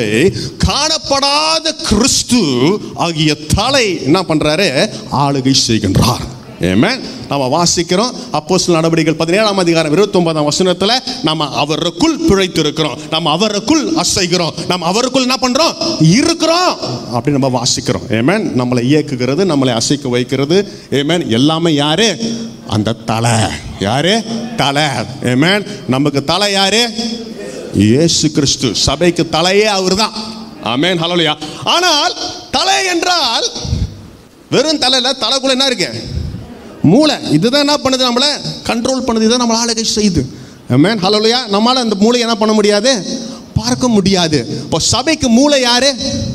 காணப்படாத கிறிஸ்து ஆகிய தலை என்ன பண்றாரு ஆளுகை செய்கின்றார் ஏமேன் நம்ம வாசிக்கிறோம் அப்போஸ்தலர் நடவடிக்கைகள் பதினேழாம் அதிகாரம் இருபத்தொன்பதாம் வசனத்துல நம்ம அவருக்குள் பிழைத்திருக்கிறோம் நம்ம அவருக்குள் அசைகிறோம் நம்ம அவருக்குள் என்ன பண்றோம் இருக்கிறோம் அப்படி நம்ம வாசிக்கிறோம் ஏமேன் நம்மளை இயக்குகிறது நம்மளை அசைக்க வைக்கிறது ஏமேன் எல்லாமே யாரு அந்த தலை யாரு தலை ஏமேன் நமக்கு தலை யாரு இயேசு கிறிஸ்து சபைக்கு தலையே அவர்தான் ஆமென் ஹalleluya ஆனால் தலை என்றால் வெறும் தலையில தலைக்குள்ள என்ன இருக்கு மூளை இதுதான் என்ன பண்ணுது நம்மளை கண்ட்ரோல் பண்ணுது இதை நம்மளை ஆளுகை செய்யுது மேன் ஹலோலையா நம்மளால அந்த மூளை என்ன பண்ண முடியாது பார்க்க முடியாது இப்போ சபைக்கு மூளை யாரு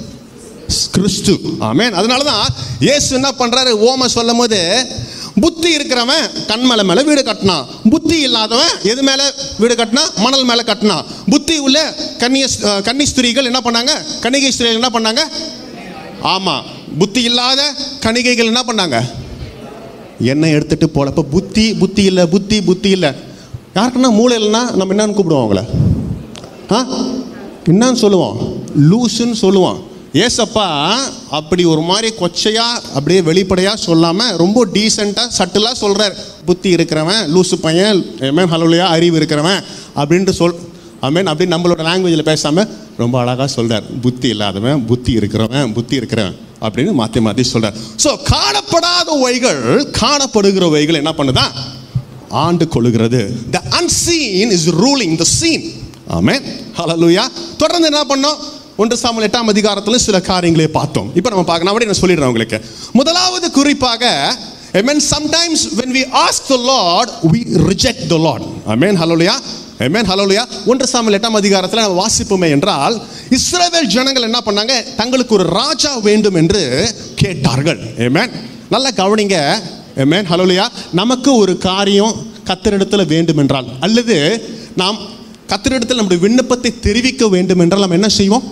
கிறிஸ்து ஆமென் அதனால தான் இயேசு என்ன பண்றாரு ஓம சொல்லும் போது புத்தி இருக்கிறவன் கண்மலை மேல வீடு கட்டினான் புத்தி இல்லாதவன் எது மேல வீடு கட்டினா மணல் மேல கட்டினான் புத்தி உள்ள கன்னிய கன்னி ஸ்திரீகள் என்ன பண்ணாங்க கன்னிகை ஸ்திரீகள் என்ன பண்ணாங்க ஆமா புத்தி இல்லாத கணிகைகள் என்ன பண்ணாங்க என்னை எடுத்துட்டு போல இப்போ புத்தி புத்தி இல்லை புத்தி புத்தி இல்லை யாருக்குன்னா மூளை இல்லைன்னா நம்ம என்னன்னு கூப்பிடுவோம் அவங்கள ஆ என்னன்னு சொல்லுவோம் லூசுன்னு சொல்லுவோம் ஏசப்பா அப்படி ஒரு மாதிரி கொச்சையா அப்படியே வெளிப்படையா சொல்லாம ரொம்ப டீசெண்டா சட்டிலா சொல்றார் புத்தி இருக்கிறவன் லூசு பையன் ஏமேன் ஹலோலையா அறிவு இருக்கிறவன் அப்படின்ட்டு சொல் ஆமேன் அப்படி நம்மளோட லாங்குவேஜில் பேசாம ரொம்ப அழகா சொல்றார் புத்தி இல்லாதவன் புத்தி இருக்கிறவன் புத்தி இருக்கிறவன் அப்படின்னு மாற்றி மாற்றி சொல்றார் ஸோ காணப்படாத வைகள் காணப்படுகிறவைகள் என்ன பண்ணுதான் ஆண்டு கொள்ளுகிறது the unseen is ruling the scene amen hallelujah தொடர்ந்து என்ன பண்ணோம் ஒன்று சாமுவேல் எட்டாம் அதிகாரத்தில் சில காரியங்களை பார்த்தோம் இப்போ நம்ம பார்க்கணும் அப்படி நான் சொல்லிடுறேன் உங்களுக்கு முதலாவது குறிப்பாக Amen. Sometimes when we ask the Lord, we reject the Lord. Amen. Hallelujah. Amen. Hallelujah. ஒன்று சாமுவேல் எட்டாம் அதிகாரத்தில் நம்ம வாசிப்போமே என்றால் இஸ்ரவேல் ஜனங்கள் என்ன பண்ணாங்க தங்களுக்கு ஒரு ராஜா வேண்டும் என்று கேட்டார்கள் Amen. நல்லா கவனிங்க Amen. Hallelujah. நமக்கு ஒரு காரியம் கத்தரிடத்தில் வேண்டும் என்றால் அல்லது நாம் கத்தரிடத்தில் நம்முடைய விண்ணப்பத்தை தெரிவிக்க வேண்டும் என்றால் நாம் என்ன செய்வோம்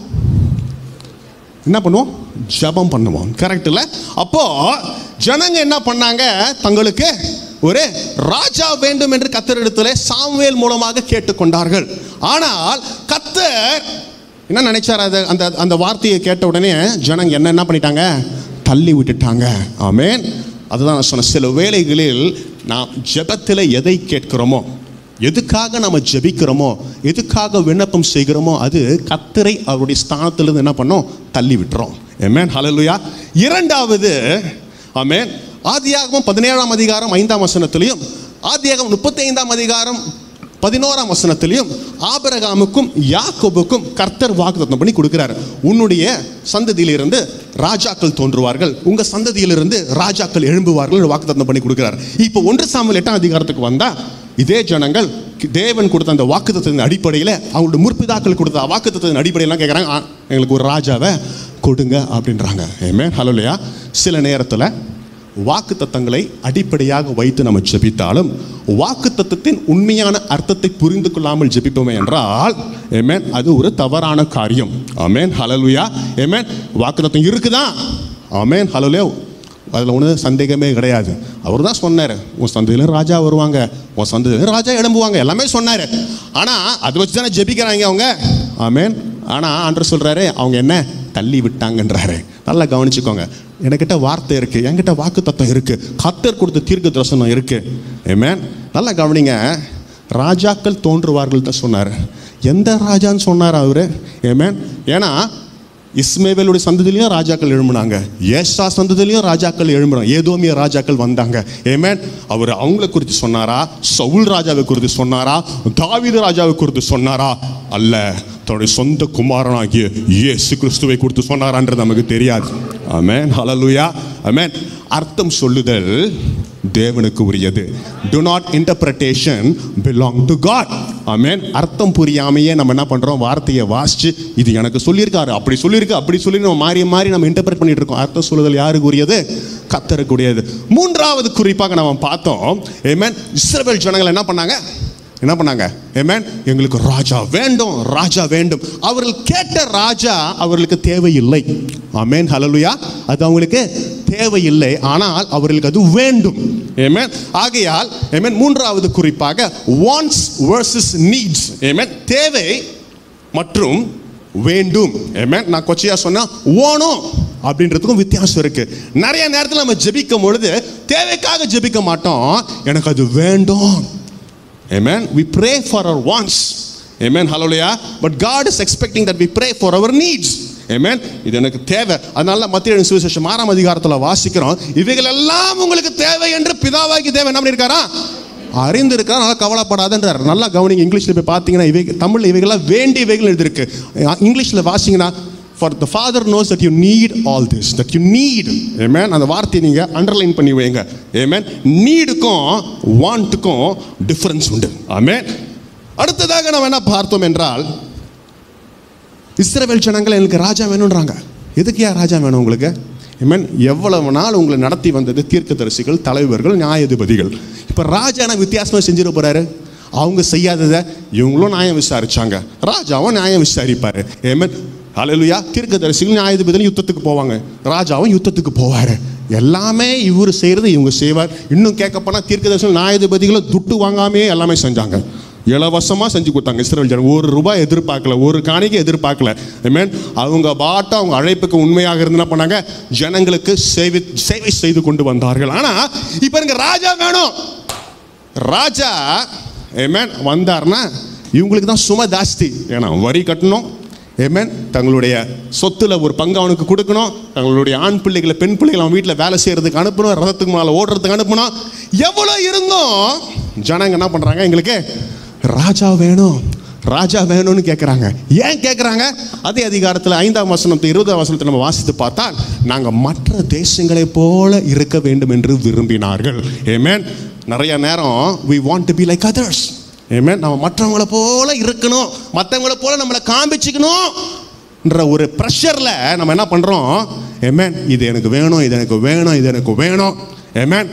என்ன பண்ணுவோம் ஜெபம் பண்ணுவோம் கரெக்ட் இல்ல அப்போ ஜனங்க என்ன பண்ணாங்க தங்களுக்கு ஒரு ராஜா வேண்டும் என்று கத்தரிடத்துல சாமுவேல் மூலமாக கேட்டுக்கொண்டார்கள் ஆனால் கத்தர் என்ன நினைச்சார் அது அந்த அந்த வார்த்தையை கேட்ட உடனே ஜனங்க என்ன என்ன பண்ணிட்டாங்க தள்ளி விட்டுட்டாங்க ஆமென் அதுதான் நான் சொன்னேன் சில வேளைகளில் நாம் ஜெபத்தில் எதை கேட்கிறோமோ எதுக்காக நம்ம ஜெபிக்கிறோமோ எதுக்காக விண்ணப்பம் செய்கிறோமோ அது கத்தரை அவருடைய ஸ்தானத்திலிருந்து என்ன பண்ணோம் தள்ளி விட்டுறோம் ஆமென் ஹalleluya இரண்டாவது ஆமென் ஆதியாகமம் பதினேழாம் அதிகாரம் ஐந்தாம் வசனத்திலையும் ஆதியாகமம் முப்பத்தி ஐந்தாம் அதிகாரம் பதினோராம் வசனத்திலையும் ஆபரகாமுக்கும் யாக்கோபுக்கும் கர்த்தர் வாக்குத்தத்தம் பண்ணி கொடுக்கிறார் உன்னுடைய சந்ததியிலிருந்து ராஜாக்கள் தோன்றுவார்கள் உங்க சந்ததியிலிருந்து ராஜாக்கள் எழும்புவார்கள் வாக்குத்தத்தம் பண்ணி கொடுக்கிறார் இப்போ ஒன்று சாமுவேல் எட்டாம் அதிகாரத்துக்கு வந்தா இதே ஜனங்கள் தேவன் கொடுத்த அந்த வாக்குத்தத்தின் அடிப்படையில் அவங்களோட முற்பிதாக்கள் கொடுத்த வாக்குத்தத்தின் அடிப்படையில் கேட்குறாங்க "ஆ, எங்களுக்கு ஒரு ராஜாவை கொடுங்க அப்படின்றாங்க ஏமே ஹலோ இல்லையா சில நேரத்தில் வாக்கு தத்தங்களை அடிப்படையாக வைத்து நம்ம ஜெபித்தாலும் வாக்கு தத்தத்தின் உண்மையான அர்த்தத்தை புரிந்து கொள்ளாமல் ஜெபிப்போமே என்றால் ஏமேன் அது ஒரு தவறான காரியம் ஆமேன் ஹலலுயா ஏமேன் வாக்கு தத்தம் இருக்குதா ஆமேன் ஹலோலே அதில் ஒன்றும் சந்தேகமே கிடையாது அவர் தான் சொன்னார் உன் சந்ததியிலும் ராஜா வருவாங்க உன் சந்ததியிலும் ராஜா எழும்புவாங்க எல்லாமே சொன்னார் ஆனால் அதை வச்சு தானே ஜெபிக்கிறாங்க அவங்க ஆமேன் ஆனால் ஆண்டர் சொல்கிறாரு அவங்க என்ன தள்ளி விட்டாங்கன்றாரு நல்லா கவனிச்சுக்கோங்க என்கிட்ட வார்த்தை இருக்குது என்கிட்ட வாக்கு தத்துவம் இருக்குது கத்தர் கொடுத்த தீர்க்க தரிசனம் இருக்குது ஏமேன் நல்லா கவனிங்க ராஜாக்கள் தோன்றுவார்கள் தான் சொன்னார் எந்த ராஜான்னு சொன்னார் அவரு ஏமேன் ஏன்னா இஸ்மேவேலுடைய சந்ததியிலையும் ராஜாக்கள் எழும்புனாங்க ஏசா சந்ததியிலையும் ராஜாக்கள் எழும்புறாங்க ஏதோமிய ராஜாக்கள் வந்தாங்க ஏமேன் அவர் அவங்கள குறித்து சொன்னாரா சவுல் ராஜாவை குறித்து சொன்னாரா தாவீது ராஜாவை குறித்து சொன்னாரா அல்ல தன்னுடைய சொந்த குமாரனாகிய இயேசு கிறிஸ்துவை குறித்து சொன்னாரான்றது நமக்கு தெரியாது ஆமென் ஹalleluya ஆமென் அர்த்தம் சொல்லுதல் தேவனுக்கு உரியது do not interpretation belong to God amen அர்த்தம் புரியாமையே நம்ம என்ன பண்றோம் வார்த்தையை வாசிச்சு இது எனக்கு சொல்லியிருக்காரு அப்படி சொல்லியிருக்கு அப்படி சொல்லி நம்ம மாறி மாறி நம்ம இன்டர்பிரட் பண்ணிட்டு இருக்கோம் அர்த்தம் சொல்லுதல் யாருக்கு உரியது கத்தருக்குரியது மூன்றாவது குறிப்பாக நம்ம பார்த்தோம் ஏமேன் இஸ்ரவேல் ஜனங்கள் என்ன பண்ணாங்க என்ன பண்ணாங்க ஏமேன் எங்களுக்கு ராஜா வேண்டும் ராஜா வேண்டும் அவர்கள் கேட்ட ராஜா அவர்களுக்கு தேவையில்லை ஆமேன் ஹalleluya அது அவங்களுக்கு தேவையில்லை ஆனால் அவர்களுக்கு அது வேண்டும் ஏமேன் ஆகையால் ஏமேன் மூன்றாவது குறிப்பாக வாண்ட்ஸ் வர்சஸ் நீட்ஸ் ஏமேன் தேவை மற்றும் வேண்டும் ஏமேன் நான் கொச்சையா சொன்னா ஓணும் அப்படின்றதுக்கும் வித்தியாசம் இருக்கு நிறைய நேரத்தில் நம்ம ஜெபிக்கும் பொழுது தேவைக்காக ஜெபிக்க மாட்டோம் எனக்கு அது வேண்டும் Amen. We pray for our wants. Amen. Hallelujah. But God is expecting that we pray for our needs. Amen. இது எனக்கு தேவை அதனால மத்திய சுவிசேஷம் ஆறாம் அதிகாரத்தில் வாசிக்கிறோம் இவைகள் எல்லாம் உங்களுக்கு தேவை என்று பிதாவாகி தேவை என்ன பண்ணியிருக்காரா அறிந்து இருக்கிறார் நல்லா கவலைப்படாதன்றார் நல்லா கவனிங்க இங்கிலீஷில் போய் பார்த்தீங்கன்னா இவை தமிழில் இவைகள்லாம் வேண்டிய இவைகள் எழுதிருக்கு இங்கிலீஷில் வாசிங்கன்னா for the Father knows that you need all this that you need amen அந்த வார்த்தையை நீங்கள் அண்டர்லைன் பண்ணி வைங்க ஏமேன் நீடுக்கும் வாண்ட்டுக்கும் டிஃப்ரென்ஸ் உண்டு ஆமேன் அடுத்ததாக நம்ம என்ன பார்த்தோம் என்றால் இஸ்ரவேல் ஜனங்கள் எனக்கு ராஜா வேணுன்றாங்க எதுக்கு யார் ராஜா வேணும் உங்களுக்கு ஏமேன் எவ்வளவு நாள் உங்களை நடத்தி வந்தது தீர்க்கதரிசிகள் தலைவர்கள் நியாயாதிபதிகள் இப்போ ராஜா என்ன வித்தியாசமாக செஞ்சிட போறாரு அவங்க செய்யாததை இவங்களும் நியாயம் விசாரிச்சாங்க ராஜாவும் நியாயம் விசாரிப்பாரு ஏமேன் ஹalleluya தீர்க்கதரிசிகள் நியாயாதிபதிகள் யுத்தத்துக்கு போவாங்க ராஜாவும் யுத்தத்துக்கு போவார் எல்லாமே இவர் செய்கிறது இவங்க செய்வார் இன்னும் கேட்க போனால் தீர்க்கதரிசனம் நியாயாதிபதிகளும் துட்டு வாங்காமே எல்லாமே செஞ்சாங்க இலவசமாக செஞ்சு கொடுத்தாங்க இஸ்ரேல் ஜனம் ஒரு ரூபாய் எதிர்பார்க்கல ஒரு காணிக்கை எதிர்பார்க்கல மீன் அவங்க பாட்டை அவங்க அழைப்புக்கு உண்மையாக இருந்து என்ன பண்ணாங்க ஜனங்களுக்கு சேவை சேவை செய்து கொண்டு வந்தார்கள் ஆனால் இப்போ எனக்கு ராஜா வேணும் ராஜா ஏமேன் வந்தார்னா இவங்களுக்கு தான் சுமை ஜாஸ்தி ஏன்னா வரி கட்டணும் ஏமேன் தங்களுடைய சொத்துல ஒரு பங்கு அவனுக்கு கொடுக்கணும் தங்களுடைய ஆண் பிள்ளைகளை பெண் பிள்ளைகளை அவன் வீட்டில் வேலை செய்யறதுக்கு அனுப்பணும் ரதத்துக்கு மேலே ஓடுறதுக்கு அனுப்பணும் எவ்வளோ இருந்தும் ஜனங்க என்ன பண்ணுறாங்க எங்களுக்கு ராஜா வேணும் ராஜா வேணும்னு கேட்குறாங்க ஏன் கேட்குறாங்க அதே அதிகாரத்தில் ஐந்தாம் வசனத்தை இருபதாம் வசனத்தை நம்ம வாசித்து பார்த்தால் நாங்கள் மற்ற தேசங்களைப் போல இருக்க வேண்டும் என்று விரும்பினார்கள் ஏமேன் நிறைய நேரம் we want to be like others amen நம்ம மற்றவங்கள போல இருக்கணும் மற்றவங்கள போல நம்மளை காமிச்சுக்கணும்ன்ற ஒரு ப்ரெஷரில் நம்ம என்ன பண்ணுறோம் ஏமேன் இது எனக்கு வேணும் இது எனக்கு வேணும் இது எனக்கு வேணும் ஏமேன்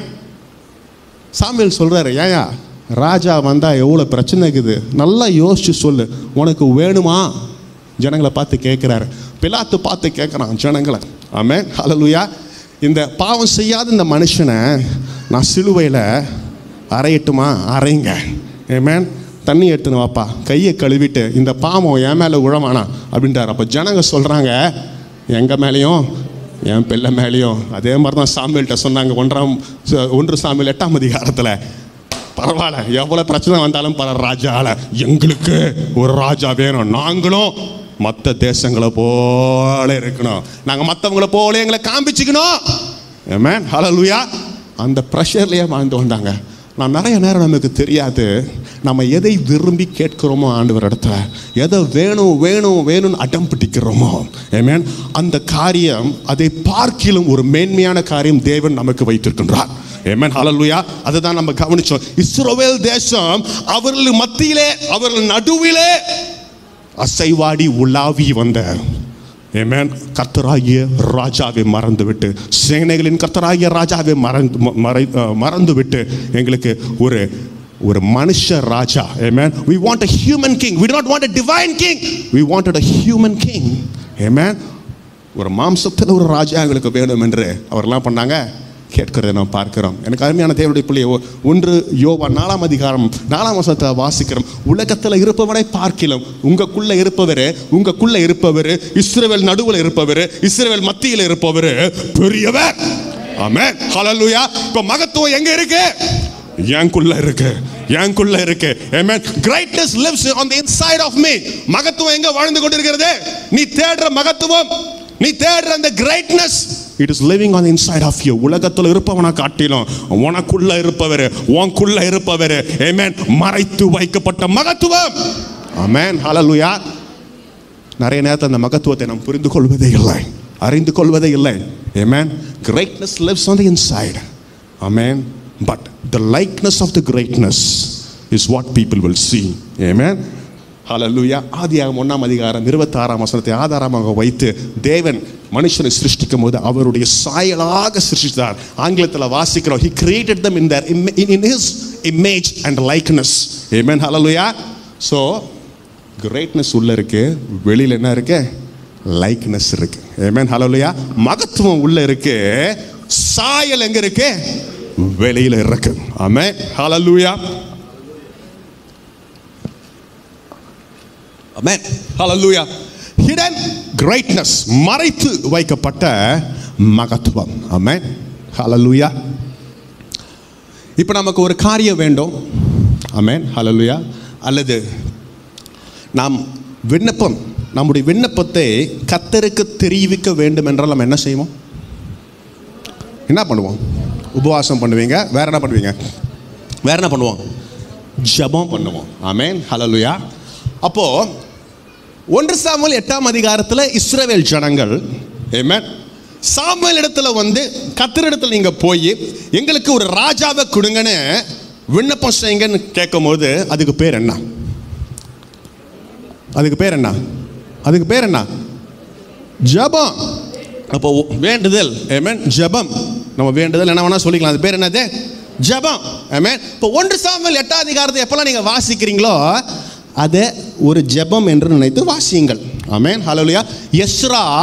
சாமியல் சொல்கிறாரு ஏயா ராஜா வந்தால் எவ்வளோ பிரச்சனை இருக்குது நல்லா யோசிச்சு சொல்லு உனக்கு வேணுமா ஜனங்களை பார்த்து கேட்குறாரு பிலாத்து பார்த்து கேட்குறான் ஜனங்களை ஆமே ஹalleluya இந்த பாவம் செய்யாத இந்த மனுஷனை நான் சிலுவையில் அறையட்டுமா அறைங்க ஏமேன் தண்ணி எடுத்துன்னு வாப்பா கையை கழுவிட்டு இந்த பாவம் என் மேலே உழவானா அப்படின்றார் அப்போ ஜனங்க சொல்கிறாங்க எங்கள் மேலேயும் என் பிள்ளை மேலேயும் அதே மாதிரி தான் சாமியல்கிட்ட சொன்னாங்க ஒன்றாம் ச- ஒன்று சாமியல் எட்டாம் அதிகாரத்தில் பரவாயில்ல எவ்வளோ பிரச்சனை வந்தாலும் பர ராஜால எங்களுக்கு ஒரு ராஜா வேணும் நாங்களும் மற்ற தேசங்களை போல இருக்கணும் நாங்கள் மற்றவங்கள போல எங்களை காமிச்சுக்கணும் ஏமேன் ஹalleluya அந்த ப்ரெஷர்லேயே வாழ்ந்து வந்தாங்க நான் நிறைய நேரம் நமக்கு தெரியாது நம்ம எதை விரும்பி கேட்கிறோமோ ஆண்டவர் இடத்துல எதை வேணும் வேணும் வேணும்னு அடம் பிடிக்கிறோமோ ஏமேன் அந்த காரியம் அதை பார்க்கிலும் ஒரு மேன்மையான காரியம் தேவன் நமக்கு வைத்திருக்கின்றார் ஏமேன் ஹalleluya அதுதான் நம்ம கவனிச்சோம் இஸ்ரவேல் தேசம் அவர்கள் மத்தியிலே அவர்கள் நடுவிலே அசைவாடி உலாவி வந்த ஏமேன் கர்த்தராகிய ராஜாவை மறந்துவிட்டு சேனைகளின் கர்த்தராகிய ராஜாவை மறந்து ம- மறை அஹ், மறந்துவிட்டு எங்களுக்கு ஒரு ஒரு மனுஷ ராஜா ஏமேன் we want a human king we do not want a divine king we wanted a human king ஏமேன் ஒரு மாம்சத்தில் ஒரு ராஜா எங்களுக்கு வேணும் என்று அவர்லாம் பண்ணாங்க கேட்கிறதை நாம் பார்க்கிறோம் எனக்கு அருமையான தேவனுடைய பிள்ளையை ஒ- ஒன்று யோவா நாலாம் அதிகாரம் நாலாம் வசனத்தை வாசிக்கிறோம் உலகத்தில் இருப்பவனை பார்க்கிலும் உங்களுக்குள்ள இருப்பவர் உங்களுக்குள்ள இருப்பவர் இஸ்ரவேல் நடுவில் இருப்பவர் இஸ்ரவேல் மத்தியில் இருப்பவர் பெரியவர் ஆமென் ஹalleluya இப்போ மகத்துவம் எங்க இருக்கு எனக்குள்ள இருக்கு எனக்குள்ள இருக்கு amen greatness lives on the inside of me மகத்துவம் எங்க வாழ்ந்து கொண்டிருக்கிறது நீ தேடுற மகத்துவம் நீ தேடுற அந்த greatness it is living on inside of you உலகத்தில் இருப்பவனை காட்டிலும் உனக்குள்ள இருப்பவர் உனக்குள்ள இருப்பவர் amen மறைத்து வைக்கப்பட்ட மகத்துவம் ஆமென் ஹalleluya நிறைய நேரத்தில் அந்த மகத்துவத்தை நாம் புரிந்து கொள்வதே இல்லை அறிந்து கொள்வதே இல்லை amen greatness lives on the inside amen but the likeness of the greatness is what people will see amen ஹalleluya ஆதியாகமம் ஒன்றாம் அதிகாரம் இருபத்தாறாம் வசனத்தை ஆதாரமாக வைத்து தேவன் மனுஷனை சிருஷ்டிக்கும் போது அவருடைய சாயலாக சிருஷ்டித்தார் ஆங்கிலத்தில் வாசிக்கிறோம் he created them in their im- in, in his image and likeness amen hallelujah so greatness உள்ள இருக்கு வெளியில என்ன இருக்கு லைக்னஸ் இருக்கு ஏமேன் ஹalleluya மகத்துவம் உள்ள இருக்கு சாயல் எங்க இருக்கு வெளியில இருக்கு ஆமென் ஹalleluya ஆமென் ஹalleluya ஹிடன் கிரேட்னஸ் மறைத்து வைக்கப்பட்ட மகத்துவம் ஆமென் ஹalleluya இப்போ நமக்கு ஒரு காரியம் வேண்டும் ஆமென் ஹalleluya அல்லது நாம் விண்ணப்பம் நம்முடைய விண்ணப்பத்தை கத்தருக்கு தெரிவிக்க வேண்டும் என்றால் நம்ம என்ன செய்வோம் என்ன பண்ணுவோம் உபவாசம் பண்ணுவீங்க வேற என்ன பண்ணுவீங்க வேற என்ன பண்ணுவோம் ஜெபம் பண்ணுவோம் ஆமென் ஹalleluya அப்போ ஒன்று சாமுவேல் எட்டாம் அதிகாரத்தில் இஸ்ரவேல் ஜனங்கள் ஆமென் சாமுவேல் இடத்துல வந்து கத்தர் இடத்துல நீங்க போய் எங்களுக்கு ஒரு ராஜாவை கொடுங்கன்னு விண்ணப்பம் செய்யுங்கன்னு கேட்கும்போது அதுக்கு பேர் என்ன அதுக்கு பேர் என்ன அதுக்கு பேர் என்ன ஜெபம் அப்போ வேண்டுதல் ஏமேன் ஜெபம் நம்ம வேண்டுதல் என்ன வேணா சொல்லிக்கலாம் அது பேர் என்னது ஜெபம் ஆமென் இப்போ ஒன்று சாமுவேல் எட்டாம் அதிகாரத்தை எப்பெல்லாம் நீங்கள் வாசிக்கிறீங்களோ அதை ஒரு ஜெபம் என்று நினைத்து வாசியுங்கள் ஆமென் ஹalleluya எஸ்ரா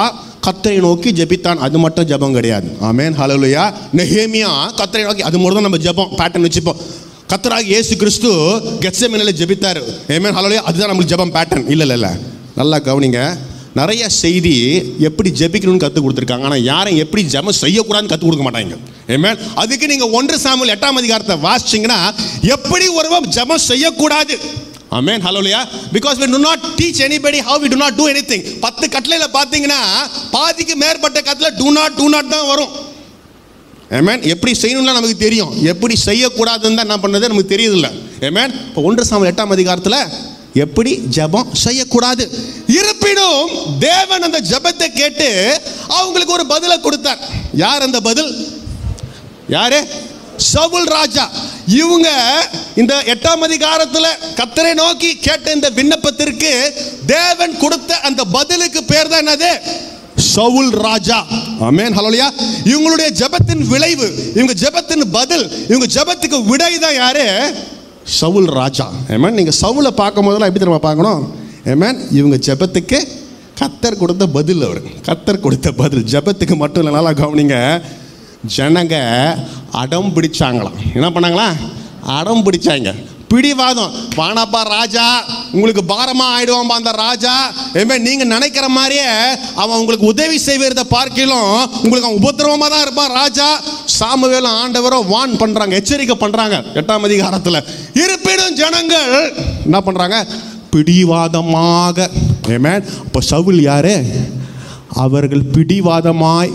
கத்தரை நோக்கி ஜெபித்தான் அது மட்டும் ஜெபம் கிடையாது ஆமென் ஹalleluya நெஹேமியா கத்தரை நோக்கி அது மட்டும் தான் நம்ம ஜெபம் பேட்டர்ன் வச்சுப்போம் கத்தராக இயேசு கிறிஸ்து கெத்செமனில் ஜெபித்தார் ஆமென் ஹalleluya அதுதான் நம்மளுக்கு ஜெபம் பேட்டர்ன் இல்லை இல்லை இல்லை நல்லா கவனிங்க நிறைய செய்தி எப்படி ஜெபிக்கணும்னு கற்றுக் கொடுத்துருக்காங்க ஆனால் யாரும் எப்படி ஜெபம் செய்யக்கூடாதுன்னு கற்றுக் கொடுக்க மாட்டாங்க ஏமேன் அதுக்கு நீங்கள் ஒன்று சாமுவேல் எட்டாம் அதிகாரத்தை வாசிச்சீங்கன்னா எப்படி ஒருவன் ஜெபம் செய்யக்கூடாது ஆமென் ஹalleluya because we do not teach anybody how we do not do anything பத்து கட்டளையில பார்த்தீங்கன்னா பாதிக்கு மேற்பட்ட கட்டளை do not do not தான் வரும் ஏமேன் எப்படி செய்யணும்லாம் நமக்கு தெரியும் எப்படி செய்யக்கூடாதுன்னு தான் என்ன பண்ணது நமக்கு தெரியுதில்ல ஏமேன் இப்போ ஒன்று சாமல் எட்டாம் அதிகாரத்தில் எப்படி ஜெபம் செய்யக்கூடாது இருப்பினும் தேவன் அந்த ஜெபத்தை கேட்டு அவங்களுக்கு ஒரு பதிலை கொடுத்தார் யார் அந்த பதில் யாரு சவுல் ராஜா இவங்க இந்த எட்டாம் அதிகாரத்துல கத்தரை நோக்கி கேட்ட இந்த விண்ணப்பத்திற்கு தேவன் கொடுத்த அந்த பதிலுக்கு பேர் தான் என்னது சவுல் ராஜா ஆமென் ஹalleluya இவங்களுடைய ஜெபத்தின் விளைவு இவங்க ஜெபத்தின் பதில் இவங்க ஜெபத்துக்கு விடை தான் யாரு சவுல் ராஜா ஆமென் நீங்க சவுலை பார்க்கும் போதெல்லாம் எப்படி தெரியுமா பார்க்கணும் ஆமென் இவங்க ஜெபத்துக்கு கத்தர் கொடுத்த பதில் அவர் கத்தர் கொடுத்த பதில் ஜெபத்துக்கு மட்டும் இல்லை நல்லா கவனிங்க ஜனங்க அடம் பிடிச்சாங்களாம் என்ன பண்ணாங்களா அடம் பிடிச்சாங்க பிடிவாதம் வானாப்பா ராஜா உங்களுக்கு பாரமா ஆயிடுவான்பா அந்த ராஜா ஏமே நீங்க நினைக்கிற மாதிரியே அவன் உங்களுக்கு உதவி செய்வதை பார்க்கலாம் உங்களுக்கு அவன் உபத்திரவமா தான் இருப்பான் ராஜா சாமுவேலும் ஆண்டவரும் வான் பண்றாங்க எச்சரிக்கை பண்றாங்க எட்டாம் அதிகாரத்துல இருப்பினும் ஜனங்கள் என்ன பண்றாங்க பிடிவாதமாக ஏமே இப்போ சவுல் யாரு அவர்கள் பிடிவாதமாய்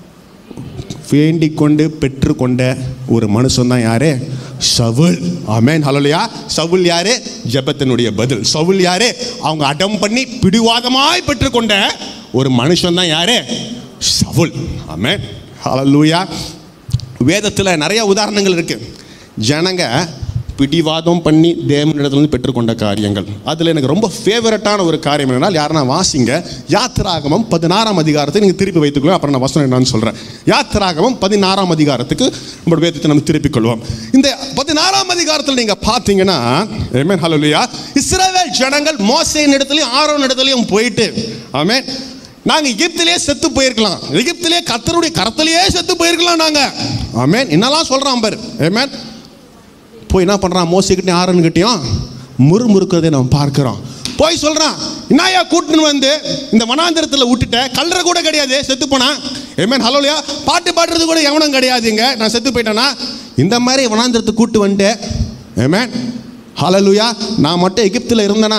வேண்டிக் கொண்டு பெற்றுக்கொண்ட ஒரு மனுஷன் தான் யாரு சவுல் ஆமென் ஹalleluya சவுல் யாரு ஜெபத்தினுடைய பதில் சவுல் யாரு அவங்க அடம் பண்ணி பிடிவாதமாய் பெற்றுக்கொண்ட ஒரு மனுஷன் தான் யாரு சவுல் ஆமென் ஹalleluya வேதத்தில் நிறைய உதாரணங்கள் இருக்கு ஜனங்க பிடிவாதம் பண்ணி தேவனிடத்துலேருந்து பெற்றுக்கொண்ட காரியங்கள் அதில் எனக்கு ரொம்ப ஃபேவரட்டான ஒரு காரியம் என்னன்னா யாருன்னா வாசிங்க யாத்திராகமம் பதினாறாம் அதிகாரத்தை நீங்கள் திருப்பி வைத்துக்கொள்ளும் அப்புறம் நான் வசனம் என்னன்னு சொல்கிறேன் யாத்திராகமம் பதினாறாம் அதிகாரத்துக்கு நம்மளோட வேதத்தை நம்ம திருப்பிக் கொள்வோம் இந்த பதினாறாம் அதிகாரத்தில் நீங்கள் பார்த்தீங்கன்னா ஆமென் ஹalleluya இஸ்ரவேல் ஜனங்கள் மோசையின் இடத்துலையும் ஆரோன் இடத்துலையும் போயிட்டு ஆமென் நாங்க எகிப்திலே செத்து போயிருக்கலாம் எகிப்திலே கத்தருடைய கரத்திலேயே செத்து போயிருக்கலாம் நாங்க ஆமென் என்னெல்லாம் சொல்றான் பாரு ஆமென் போய் என்ன பண்றான் மோசிக்கிட்டையும் ஆரன்கிட்டையும் முறுமுறுக்கிறதை நம்ம பார்க்கிறோம் போய் சொல்றான் என்னையா கூட்டுன்னு வந்து இந்த வனாந்திரத்தில் விட்டுட்ட கல்ற கூட கிடையாது செத்து போனா ஏமேன் ஹலோலியா பாட்டு பாடுறது கூட எவனும் கிடையாதுங்க நான் செத்து போயிட்டேனா இந்த மாதிரி வனாந்திரத்தை கூட்டு வந்துட்டேன் ஏமேன் ஹலலுயா நான் மட்டும் எகிப்தில் இருந்தேனா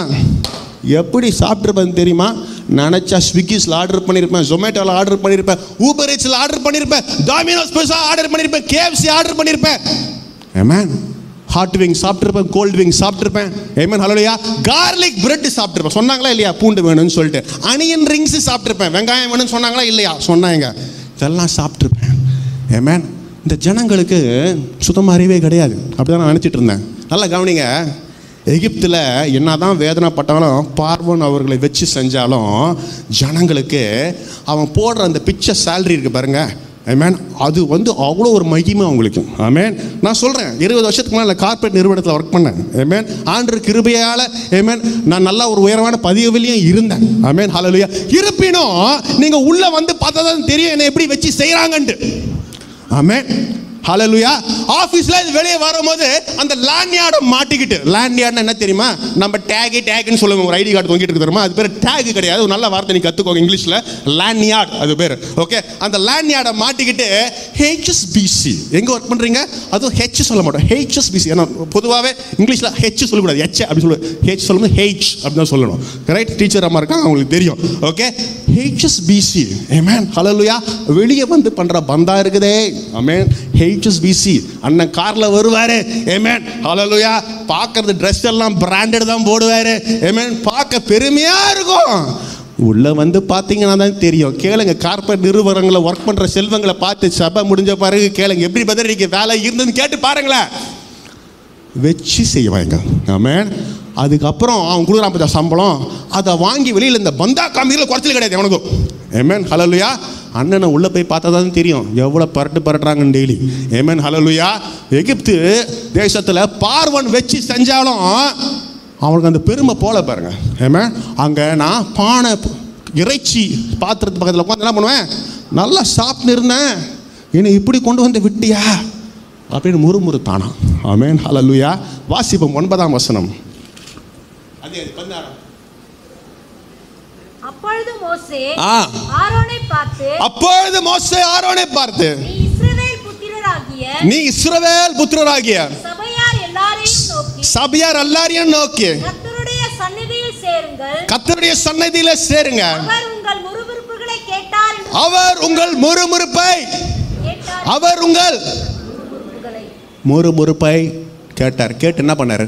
எப்படி சாப்பிட்ருப்பேன் தெரியுமா நினச்சா ஸ்விக்கிஸில் ஆர்டர் பண்ணியிருப்பேன் ஜொமேட்டோவில் ஆர்டர் பண்ணியிருப்பேன் ஊபர் ஈட்ஸில் ஆர்டர் பண்ணியிருப்பேன் டாமினோஸ் பிஸா ஆர்டர் பண்ணியிருப்பேன் கேஎஃப்சி ஆர்டர் பண்ணியிருப்பேன் ஏமேன் ஹாட் விங் சாப்பிட்ருப்பேன் கோல்டு விங் சாப்பிட்ருப்பேன் ஏமேன் ஹலோயா கார்லிக் பிரெட் சாப்பிட்ருப்பேன் சொன்னாங்களா இல்லையா பூண்டு வேணும்னு சொல்லிட்டு அனியன் ரிங்ஸ் சாப்பிட்ருப்பேன் வெங்காயம் வேணும்னு சொன்னாங்களா இல்லையா சொன்னாங்க இதெல்லாம் சாப்பிட்ருப்பேன் ஏமேன் இந்த ஜனங்களுக்கு சுத்தமாக அறிவே கிடையாது அப்படி நான் நினச்சிட்டு இருந்தேன் நல்லா கவனிங்க எகிப்தில் என்னதான் வேதனைப்பட்டாலும் பார்வன் அவர்களை வச்சு செஞ்சாலும் ஜனங்களுக்கு அவன் போடுற அந்த பிச்சை சேலரி இருக்கு பாருங்க ஆமேன் அது வந்து அவ்வளோ ஒரு மகிமை அவங்களுக்கு ஆமேன் நான் சொல்கிறேன் இருபது வருஷத்துக்கு மேலே கார்பரேட் நிறுவனத்தில் ஒர்க் பண்ணேன் ஆமேன் ஆண்டு கிருபையால் ஆமேன் நான் நல்லா ஒரு உயரமான பதிவுலையும் இருந்தேன் ஆமேன் ஹalleluya இருப்பினும் நீங்கள் உள்ளே வந்து பார்த்தா தான் தெரியும் என்னை எப்படி வச்சு செய்கிறாங்கன்ட்டு ஆமென் ஹalleluya ஆபீஸ்ல இது வெளியே வரும்போது அந்த லேண்ட்யார்டை மாட்டிக்கிட்டு லேண்ட்யார்ட்னா என்ன தெரியுமா நம்ம டேக் டேக்னு சொல்லுவோம் ஒரு ஐடி கார்டு தொங்கிட்டு இருக்கு தெரியுமா அது பேர் டேக் கிடையாது ஒரு நல்ல வார்த்தை நீ கத்துக்கோங்க இங்கிலீஷ்ல லேண்ட்யார்ட் அது பேர் ஓகே அந்த லேண்ட்யார்டை மாட்டிக்கிட்டு ஹெச்எஸ்பிசி எங்க ஒர்க் பண்றீங்க அதுவும் ஹெச் சொல்ல மாட்டோம் ஹெச்எஸ்பிசி ஏன்னா பொதுவாகவே இங்கிலீஷ்ல ஹெச் சொல்லக்கூடாது ஹெச் அப்படி சொல்லு ஹெச் சொல்லணும் ஹெச் அப்படின்னு தான் சொல்லணும் ரைட் டீச்சர் அம்மா இருக்காங்க அவங்களுக்கு தெரியும் ஓகே ஹெச்எஸ்பிசி ஏமேன் ஹalleluya வெளியே வந்து பண்ற பந்தா இருக்குதே ஆமென் ஹெச்எஸ்பிசி அண்ணன் கார்ல வருவாரு ஏமேன் ஹalleluya பார்க்கறது ட்ரெஸ் எல்லாம் பிராண்டட் தான் போடுவாரு ஏமேன் பார்க்க பெருமையா இருக்கும் உள்ள வந்து பார்த்தீங்கன்னா தான் தெரியும் கேளுங்க கார்பரேட் நிறுவனங்களை ஒர்க் பண்ற செல்வங்களை பார்த்து சபை முடிஞ்ச பிறகு கேளுங்க எப்படி பதில் நீங்க வேலை இருந்ததுன்னு கேட்டு பாருங்களேன் வச்சு செய்வாங்க ஆமென் அதுக்கப்புறம் அவன் கொடுக்குறான் பார்த்தா சம்பளம் அதை வாங்கி வெளியில் இந்த பந்தா காமிகளில் குறைச்சல் கிடையாது அவனுக்கும் ஏமேன் ஹலலுயா அண்ணனை உள்ளே போய் பார்த்தா தான் தெரியும் எவ்வளோ பரட்டு பரட்டுறாங்கன்னு டெய்லி ஏமேன் ஹலலுயா எகிப்து தேசத்தில் பார்வன் வச்சு செஞ்சாலும் அவனுக்கு அந்த பெருமை போல பாருங்க ஏமேன் அங்கே நான் பானை இறைச்சி பாத்திரத்து பக்கத்தில் உட்காந்து என்ன பண்ணுவேன் நல்லா சாப்பிட்டு இருந்தேன் என்னை இப்படி கொண்டு வந்து விட்டியா அப்படின்னு முறுமுறுத்தானா ஆமென் ஹalleluya வாசிப்போம் ஒன்பதாம் வசனம் அதே பதினாறாம் அப்பொழுது மோசே ஆ. ஆரோனை பார்த்து அப்பொழுது மோசே ஆரோனை பார்த்து நீ இஸ்ரவேல் புத்திரராகிய நீ இஸ்ரவேல் புத்திரராகிய சபையார் எல்லாரையும் நோக்கி சபையார் எல்லாரையும் நோக்கி கர்த்தருடைய சந்நிதியில் சேருங்கள் கத்தருடைய சன்னதியில சேருங்க அவர் உங்கள் முறுமுறுப்புகளை கேட்டார் என்று அவர் உங்கள் முறுமுறுப்பை கேட்டார் அவர் உங்கள் முறுமுறுப்பை கேட்டார் கேட்டு என்ன பண்ணாரு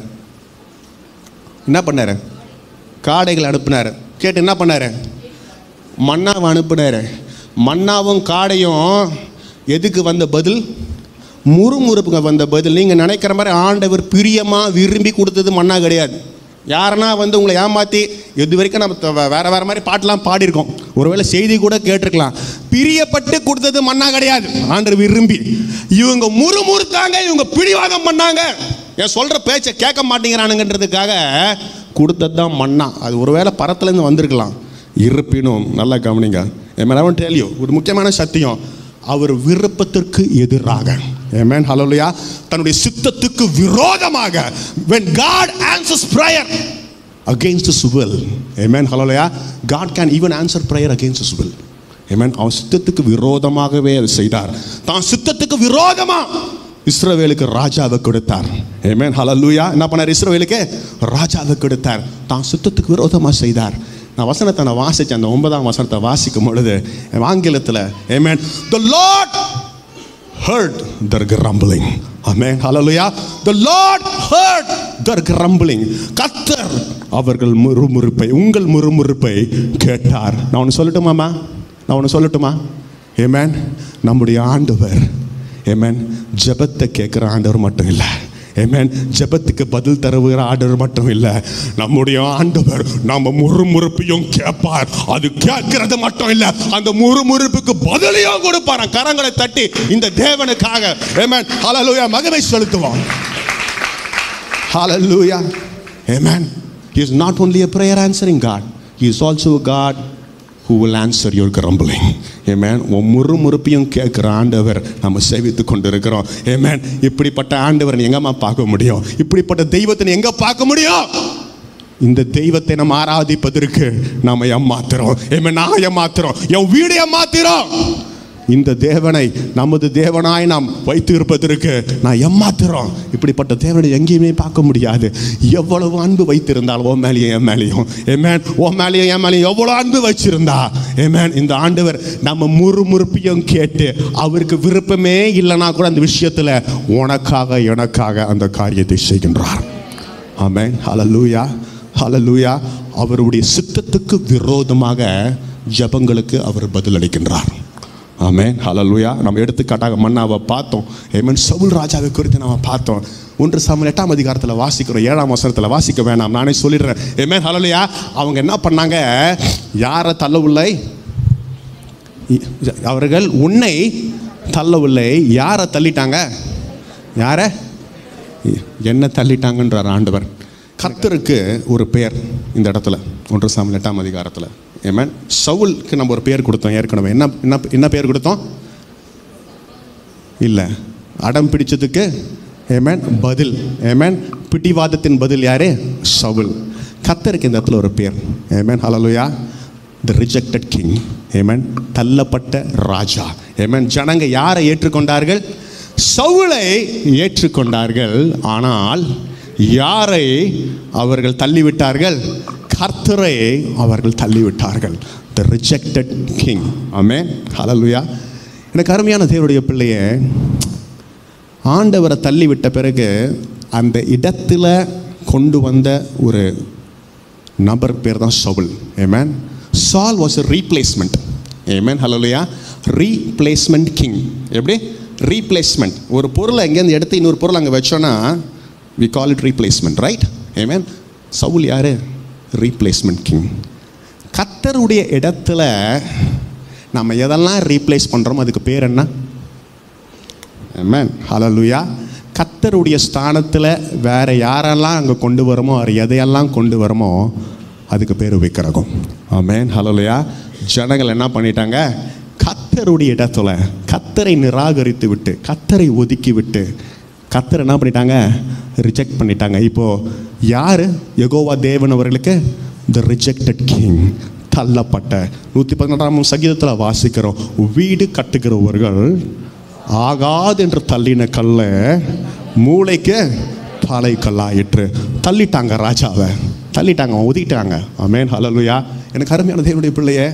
என்ன பண்ணாரு காடைகள் அனுப்புனாரு கேட்டு என்ன பண்ணாரு மன்னாவை அனுப்புனாரு மன்னாவும் காடையும் எதுக்கு வந்த பதில் முறுமுறுப்புங்க வந்த பதில் நீங்கள் நினைக்கிற மாதிரி ஆண்டவர் பிரியமாக விரும்பி கொடுத்தது மன்னா கிடையாது யாருன்னா வந்து உங்களை ஏமாற்றி இது வரைக்கும் நம்ம த- வேற வேற மாதிரி பாட்டெலாம் பாடியிருக்கோம் ஒருவேளை செய்தி கூட கேட்டிருக்கலாம் பிரியப்பட்டு கொடுத்தது மன்னா கிடையாது ஆண்டவர் விரும்பி இவங்க முறுமுறுத்தாங்க இவங்க பிடிவாதம் பண்ணாங்க என் சொல்கிற பேச்சை கேட்க மாட்டேங்கிறானுங்கன்றதுக்காக கொடுத்தது தான் மன்னா அது ஒருவேளை பரத்துலேருந்து வந்திருக்கலாம் இருப்பினும் நல்லா கவனிங்க என் டெல்லியோ ஒரு முக்கியமான சத்தியம் அவர் விருப்பத்திற்கு எதிராக Amen ஹalleluya தன்னுடைய சித்தத்துக்கு விரோதமாக when god answers prayer against his will amen hallelujah god can even answer prayer against his will amen அவன் சித்தத்துக்கு விரோதமாகவே அதை செய்தார் தான் சித்தத்துக்கு விரோதமா இஸ்ரவேலுக்கு ராஜாவை கொடுத்தார் amen hallelujah என்ன பண்ணார் இஸ்ரவேலுக்கு ராஜாவை கொடுத்தார் தான் சித்தத்துக்கு விரோதமா செய்தார் நான் வசனத்தை நான் வாசிச்சேன் அந்த ஒன்பதாம் வசனத்தை வாசிக்கும் பொழுது ஆங்கிலத்தில் amen the lord heard their grumbling. Amen. Hallelujah. The Lord heard their grumbling. கத்தர் அவர்கள் முறுமுறுப்பை உங்கள் முறுமுறுப்பை கேட்டார் நான் ஒன்று சொல்லட்டுமாமா நான் ஒன்று சொல்லட்டுமா ஏமேன் நம்முடைய ஆண்டவர் ஏமேன் ஜெபத்தை கேட்குற ஆண்டவர் மட்டும் இல்லை ஏமேன் ஜெபத்துக்கு பதில் தருகிற ஆண்டவர் மட்டும் இல்லை நம்முடைய ஆண்டவர் நம்ம முறுமுறுப்பையும் கேட்பார் அது கேட்கறது மட்டும் இல்லை அந்த முறுமுறுப்புக்கு பதிலையும் கொடுப்பார் கரங்களை தட்டி இந்த தேவனுக்காக ஏமேன் ஹalleluya மகிமை செலுத்துவோம் ஹalleluya amen he is not only a prayer answering god he is also a god who will answer your grumbling amen உன் முறுமுறுப்பையும் கேட்குற ஆண்டவர் நம்ம சேவித்து கொண்டிருக்கிறோம் amen இப்படிப்பட்ட ஆண்டவர் நீ எங்கம்மா பார்க்க முடியும் இப்படிப்பட்ட தெய்வத்தை நீ எங்க பார்க்க முடியும் இந்த தெய்வத்தை நம்ம ஆராதிப்பதற்கு நாம ஏமாத்துறோம் ஏமே நான் ஏமாத்துறோம் என் வீடு ஏமாத்துறோம் இந்த தேவனை நமது தேவனாய் நாம் வைத்து இருப்பதற்கு நான் ஏமாத்துறோம் இப்படிப்பட்ட தேவனை எங்கேயுமே பார்க்க முடியாது எவ்வளவு அன்பு வைத்திருந்தால் உன் மேலேயும் என் மேலேயும் ஏமேன் உன் மேலேயும் என் மேலேயும் எவ்வளோ அன்பு வச்சிருந்தா ஏமேன் இந்த ஆண்டவர் நம்ம முறுமுறுப்பையும் கேட்டு அவருக்கு விருப்பமே இல்லைனா கூட அந்த விஷயத்தில் உனக்காக எனக்காக அந்த காரியத்தை செய்கின்றார் ஆமென் ஹalleluya ஹalleluya அவருடைய சித்தத்துக்கு விரோதமாக ஜெபங்களுக்கு அவர் பதிலளிக்கின்றார் ஆமென் ஹalleluya நம்ம எடுத்துக்காட்டாக மன்னாவை பார்த்தோம் ஏமன் சவுல் ராஜாவை குறித்து நம்ம பார்த்தோம் ஒன்று சாமல் எட்டாம் அதிகாரத்தில் வாசிக்கிறோம் ஏழாம் வசனத்தில் வாசிக்க வேணாம் நானே சொல்லிடுறேன் ஏமேன் ஹalleluya அவங்க என்ன பண்ணாங்க யாரை தள்ளவில்லை அவர்கள் உன்னை தள்ளவில்லை யாரை தள்ளிட்டாங்க யாரை என்ன தள்ளிட்டாங்கன்றார் ஆண்டவர் கர்த்தருக்கு ஒரு பெயர் இந்த இடத்துல ஒன்று சாமல் எட்டாம் அதிகாரத்தில் ஏமேன் சவுலுக்கு நம்ம ஒரு பெயர் கொடுத்தோம் ஏற்கனவே என்ன என்ன என்ன பெயர் கொடுத்தோம் இல்லை அடம் பிடிச்சதுக்கு ஏமேன் பதில் ஏமேன் பிடிவாதத்தின் பதில் யாரு சவுல் கர்த்தருக்கு இந்த இடத்துல ஒரு பெயர் ஏமேன் ஹalleluya த ரிஜெக்டட் கிங் ஏமேன் தள்ளப்பட்ட ராஜா ஏமேன் ஜனங்க யாரை ஏற்றுக்கொண்டார்கள் சவுலை ஏற்றுக்கொண்டார்கள் ஆனால் யாரை அவர்கள் தள்ளிவிட்டார்கள் கர்த்தரை அவர்கள் தள்ளிவிட்டார்கள் த ரிஜெக்டட் கிங் ஆமே ஹalleluya எனக்கு அருமையான தேவனுடைய பிள்ளையே ஆண்டவரை தள்ளிவிட்ட பிறகு அந்த இடத்துல கொண்டு வந்த ஒரு நபர் பேர் தான் சவுல் ஏமேன் சால் was a replacement amen hallelujah replacement king எப்படி ரீப்ளேஸ்மெண்ட் ஒரு பொருளை எங்கேருந்து எடுத்து இன்னொரு பொருள் அங்கே வச்சோன்னா we call it replacement right amen Saul யாரு ரீப்ளேஸ்மெண்ட் கிங் கத்தருடைய இடத்துல நம்ம எதெல்லாம் ரீப்ளேஸ் பண்ணுறோமோ அதுக்கு பேர் என்ன ஆமென் ஹalleluya கத்தருடைய ஸ்தானத்தில் வேற யாரெல்லாம் அங்கே கொண்டு வரமோ அவர் எதையெல்லாம் கொண்டு வரமோ அதுக்கு பேர் விக்கிரகம் ஆமென் ஹalleluya ஜனங்கள் என்ன பண்ணிட்டாங்க கத்தருடைய இடத்துல கத்தரை நிராகரித்து விட்டு கத்தரை ஒதுக்கி விட்டு கத்தர் என்ன பண்ணிட்டாங்க ரிஜெக்ட் பண்ணிட்டாங்க இப்போ யாரு யெகோவா தேவன் அவர்களுக்கு த ரிஜெக்டட் கிங் தள்ளப்பட்ட நூற்றி பதினெட்டாம் சங்கீதத்தில் வாசிக்கிறோம் வீடு கட்டுகிறவர்கள் ஆகாது என்று தள்ளின கல்ல மூளைக்கு பாலை கல்லாயிற்று தள்ளிட்டாங்க ராஜாவை தள்ளிட்டாங்க ஒதுக்கிட்டாங்க ஆமென் ஹalleluya எனக்கு அருமையான தேவனுடைய பிள்ளையே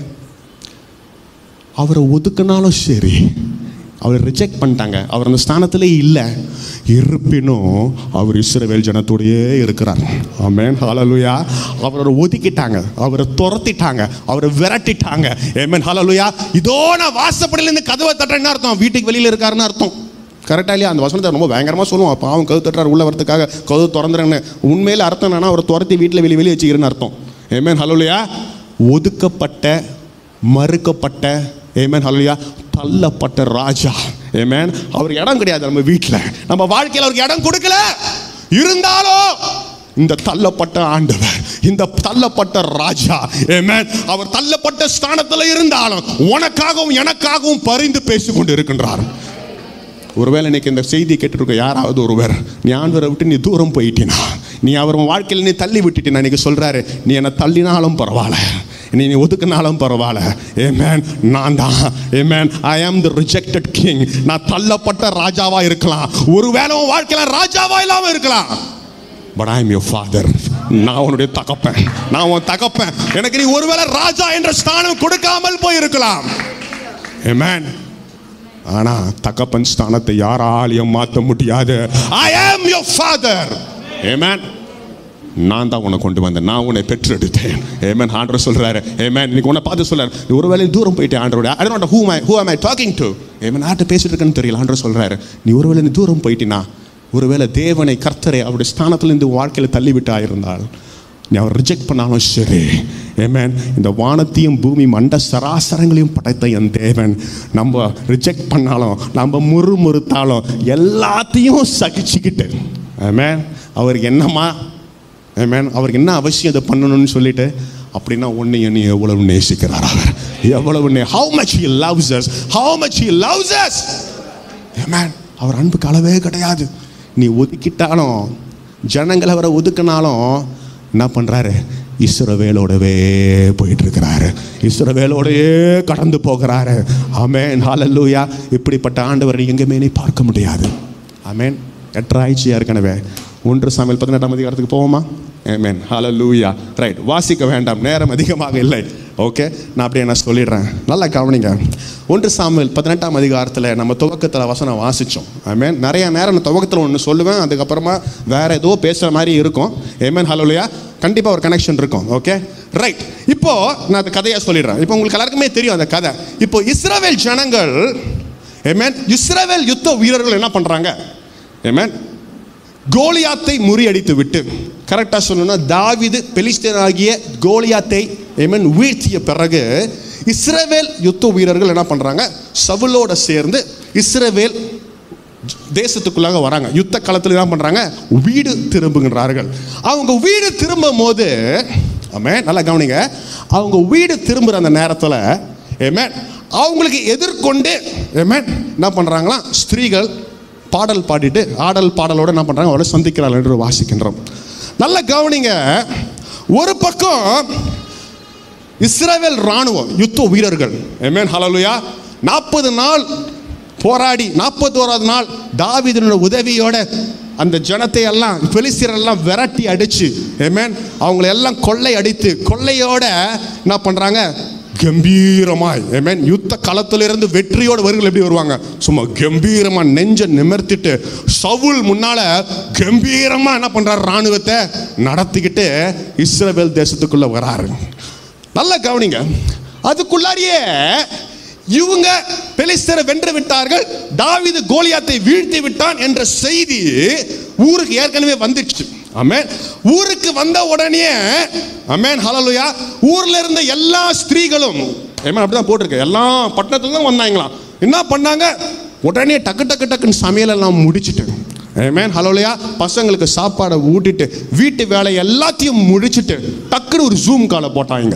அவரை ஒதுக்குனாலும் சரி அவரை ரிஜெக்ட் பண்ணிட்டாங்க அவர் அந்த ஸ்தானத்திலே இல்லை இருப்பினும் அவர் இஸ்ரவேல் ஜனத்தோடையே இருக்கிறார் ஆமென் ஹalleluya அவரை ஒதுக்கிட்டாங்க அவரை துரத்திட்டாங்க அவரை விரட்டிட்டாங்க ஆமென் ஹalleluya இதோ நான் வாசப்படியில இருந்து கதவை தட்டுறேன்னு அர்த்தம் வீட்டுக்கு வெளியில இருக்காருன்னு அர்த்தம் கரெக்டா இல்லையா அந்த வசனத்தை ரொம்ப பயங்கரமா சொல்லுவோம் அப்போ அவன் கதவு தட்டுறாரு உள்ள வரதுக்காக கதவு திறந்துறேன்னு உண்மையில அர்த்தம் என்னன்னா அவரை துரத்தி வீட்டில் வெளியே வெளியே வச்சுக்கிறேன்னு அர்த்தம் ஏமேன் ஹalleluya ஒதுக்கப்பட்ட மறுக்கப்பட்ட ஏமேன் ஹalleluya தள்ளப்பட்ட ராஜா ஏமேன் அவர் இடம் கிடையாது நம்ம வீட்டில் நம்ம வாழ்க்கையில் அவருக்கு இடம் கொடுக்கல இருந்தாலும் இந்த தள்ளப்பட்ட ஆண்டவர் இந்த தள்ளப்பட்ட ராஜா ஏமேன் அவர் தள்ளப்பட்ட ஸ்தானத்தில் இருந்தாலும் உனக்காகவும் எனக்காகவும் பரிந்து பேசிக் கொண்டு இருக்கின்றார் ஒருவேளை இன்னைக்கு இந்த செய்தி கேட்டுருக்க யாராவது ஒருவர் நீ ஆண்டவரை விட்டு நீ தூரம் போயிட்டினா நீ அவர் உன் வாழ்க்கையில் நீ தள்ளி விட்டுட்டினா இன்னைக்கு சொல்றாரு நீ என்னை தள்ளினாலும் பரவாயில்ல நீ நீ ஒதுக்குனாலும் பரவாயில்ல ஏமேன் நான் தான் ஏமேன் ஐ ஆம் தி ரிஜெக்டட் கிங் நான் தள்ளப்பட்ட ராஜாவா இருக்கலாம் ஒருவேளை உன் வாழ்க்கையில ராஜாவா இல்லாம இருக்கலாம் but I am your Father நான் உன்னுடைய தகப்பேன் நான் உன் தகப்பேன் எனக்கு நீ ஒருவேளை ராஜா என்ற ஸ்தானம் கொடுக்காமல் போயிருக்கலாம் ஏமேன் ஆனா தகப்பன் ஸ்தானத்தை யாராலையும் மாற்ற முடியாது ஐ ஆம் யோர் ஃபாதர் ஏமேன் நான் தான் உன்னை கொண்டு வந்தேன் நான் உன்னை பெற்றெடுத்தேன் ஏமேன் ஆண்டவர் சொல்றாரு ஏமேன் இன்னைக்கு உன்னை பார்த்து சொல்றாரு நீ ஒரு வேளை தூரம் போயிட்டு ஆண்டரோட I don't who my who am I talking to amen ஆட்ட பேசிட்டு இருக்கேன்னு தெரியல ஆண்டவர் சொல்றாரு நீ ஒருவேளை நீ தூரம் போயிட்டினா ஒருவேளை தேவனை கர்த்தரை அவருடைய ஸ்தானத்திலிருந்து வாழ்க்கையில் தள்ளிவிட்டு ஆயிருந்தால் நீ அவர் ரிஜெக்ட் பண்ணாலும் சரி ஏமேன் இந்த வானத்தையும் பூமி மண்ட சராசரங்களையும் படைத்த என் தேவன் நம்ம ரிஜெக்ட் பண்ணாலும் நம்ம முறுமுறுத்தாலும் எல்லாத்தையும் சகிச்சுக்கிட்டு ஆமேன் அவருக்கு என்னம்மா ஆமேன் அவருக்கு என்ன அவசியம் இதை பண்ணணும்னு சொல்லிட்டு அப்படின்னா உன்னை என்னை எவ்வளவு நேசிக்கிறார் அவர் எவ்வளவு நே how much he loves us how much he loves us amen அவர் அன்புக்கு அளவே கிடையாது நீ ஒதுக்கிட்டாலும் ஜனங்கள் அவரை ஒதுக்கினாலும் என்ன பண்றாரு இஸ்ரவேலோடவே போயிட்டு இருக்கிறாரு இஸ்ரவேலோடயே கடந்து போகிறாரு ஆமென் ஹalleluya இப்படிப்பட்ட ஆண்டவரை எங்கேயுமே நீ பார்க்க முடியாது ஆமென் எட்டாயிடுச்சு ஏற்கனவே ஒன்று சாமியல் பதினெட்டாம் அதிகாரத்துக்கு போவோமா ஆமென் ஹalleluya ரைட் வாசிக்க வேண்டாம் நேரம் அதிகமாக இல்லை ஓகே நான் அப்படியே நான் சொல்லிடுறேன் நல்லா கவனிங்க ஒன்று சாமுவேல் பதினெட்டாம் அதிகாரத்தில் நம்ம துவக்கத்தில் வசனம் வாசித்தோம் ஆமேன் நிறைய நேரம் நான் துவக்கத்தில் ஒன்று சொல்லுவேன் அதுக்கப்புறமா வேற ஏதோ பேசுகிற மாதிரி இருக்கும் ஏமேன் ஹலோலையா கண்டிப்பாக ஒரு கனெக்ஷன் இருக்கும் ஓகே ரைட் இப்போ நான் அந்த கதையை சொல்லிடுறேன் இப்போ உங்களுக்கு எல்லாருக்குமே தெரியும் அந்த கதை இப்போ இஸ்ரவேல் ஜனங்கள் ஏமேன் இஸ்ரவேல் யுத்த வீரர்கள் என்ன பண்ணுறாங்க ஏமேன் கோலியாத்தை முறியடித்து விட்டு கரெக்டாக சொல்லணும்னா தாவிது பெலிஸ்தீனாகிய கோலியாத்தை ஏமன் வீழ்த்திய பிறகு இஸ்ரவேல் யுத்த வீரர்கள் என்ன பண்ணுறாங்க சவுலோட சேர்ந்து இஸ்ரவேல் தேசத்துக்குள்ளாக வராங்க யுத்த காலத்தில் என்ன பண்ணுறாங்க வீடு திரும்புகின்றார்கள் அவங்க வீடு திரும்பும் போது ஆமே நல்லா கவனிங்க அவங்க வீடு திரும்புகிற அந்த நேரத்தில் ஏமே அவங்களுக்கு எதிர்கொண்டு ஏமே என்ன பண்ணுறாங்களா ஸ்திரீகள் பாடல் பாடிட்டு ஆடல் பாடலோட என்ன பண்ணுறாங்க அவளை சந்திக்கிறார்கள் என்று வாசிக்கின்றோம் நல்ல கவனிங்க ஒரு பக்கம் இஸ்ரவேல் ராணுவம் யுத்த வீரர்கள் ஏமேன் ஹalleluya நாற்பது நாள் போராடி நாற்பத்தோராவது நாள் தாவீதினோட உதவியோட அந்த ஜனத்தை எல்லாம் பெலிஸ்தீரெல்லாம் விரட்டி அடிச்சு ஏமேன் அவங்கள எல்லாம் கொள்ளை அடித்து கொள்ளையோட என்ன பண்றாங்க கம்பீரமாய் ஏமேன் யுத்த களத்திலிருந்து வெற்றியோடு வருகள் எப்படி வருவாங்க சும்மா கம்பீரமா நெஞ்ச நிமிர்த்திட்டு சவுல் முன்னால கம்பீரமா என்ன பண்றாரு ராணுவத்தை நடத்திக்கிட்டு இஸ்ரவேல் தேசத்துக்குள்ள வராரு நல்லா கவனிங்க அதுக்குள்ளாரியே இவங்க பெலிஸ்தரை வென்று விட்டார்கள் தாவீது கோலியாத்தை வீழ்த்தி விட்டான் என்ற செய்தி ஊருக்கு ஏற்கனவே வந்துச்சு ஆமென் ஊருக்கு வந்த உடனே ஆமென் ஹalleluya ஊர்ல இருந்த எல்லா ஸ்திரீகளும் ஆமென் அப்படிதான் போட்டிருக்கு எல்லா பட்டணத்துல தான் வந்தாங்களாம் என்ன பண்ணாங்க உடனே டக்கு டக்கு டக்குன்னு சமையல் எல்லாம் முடிச்சிட்டு ஆமென் ஹalleluya பசங்களுக்கு சாப்பாடை ஊட்டிட்டு வீட்டு வேலை எல்லாத்தையும் முடிச்சிட்டு டக்குன்னு ஒரு ஜூம் காலை போட்டாங்க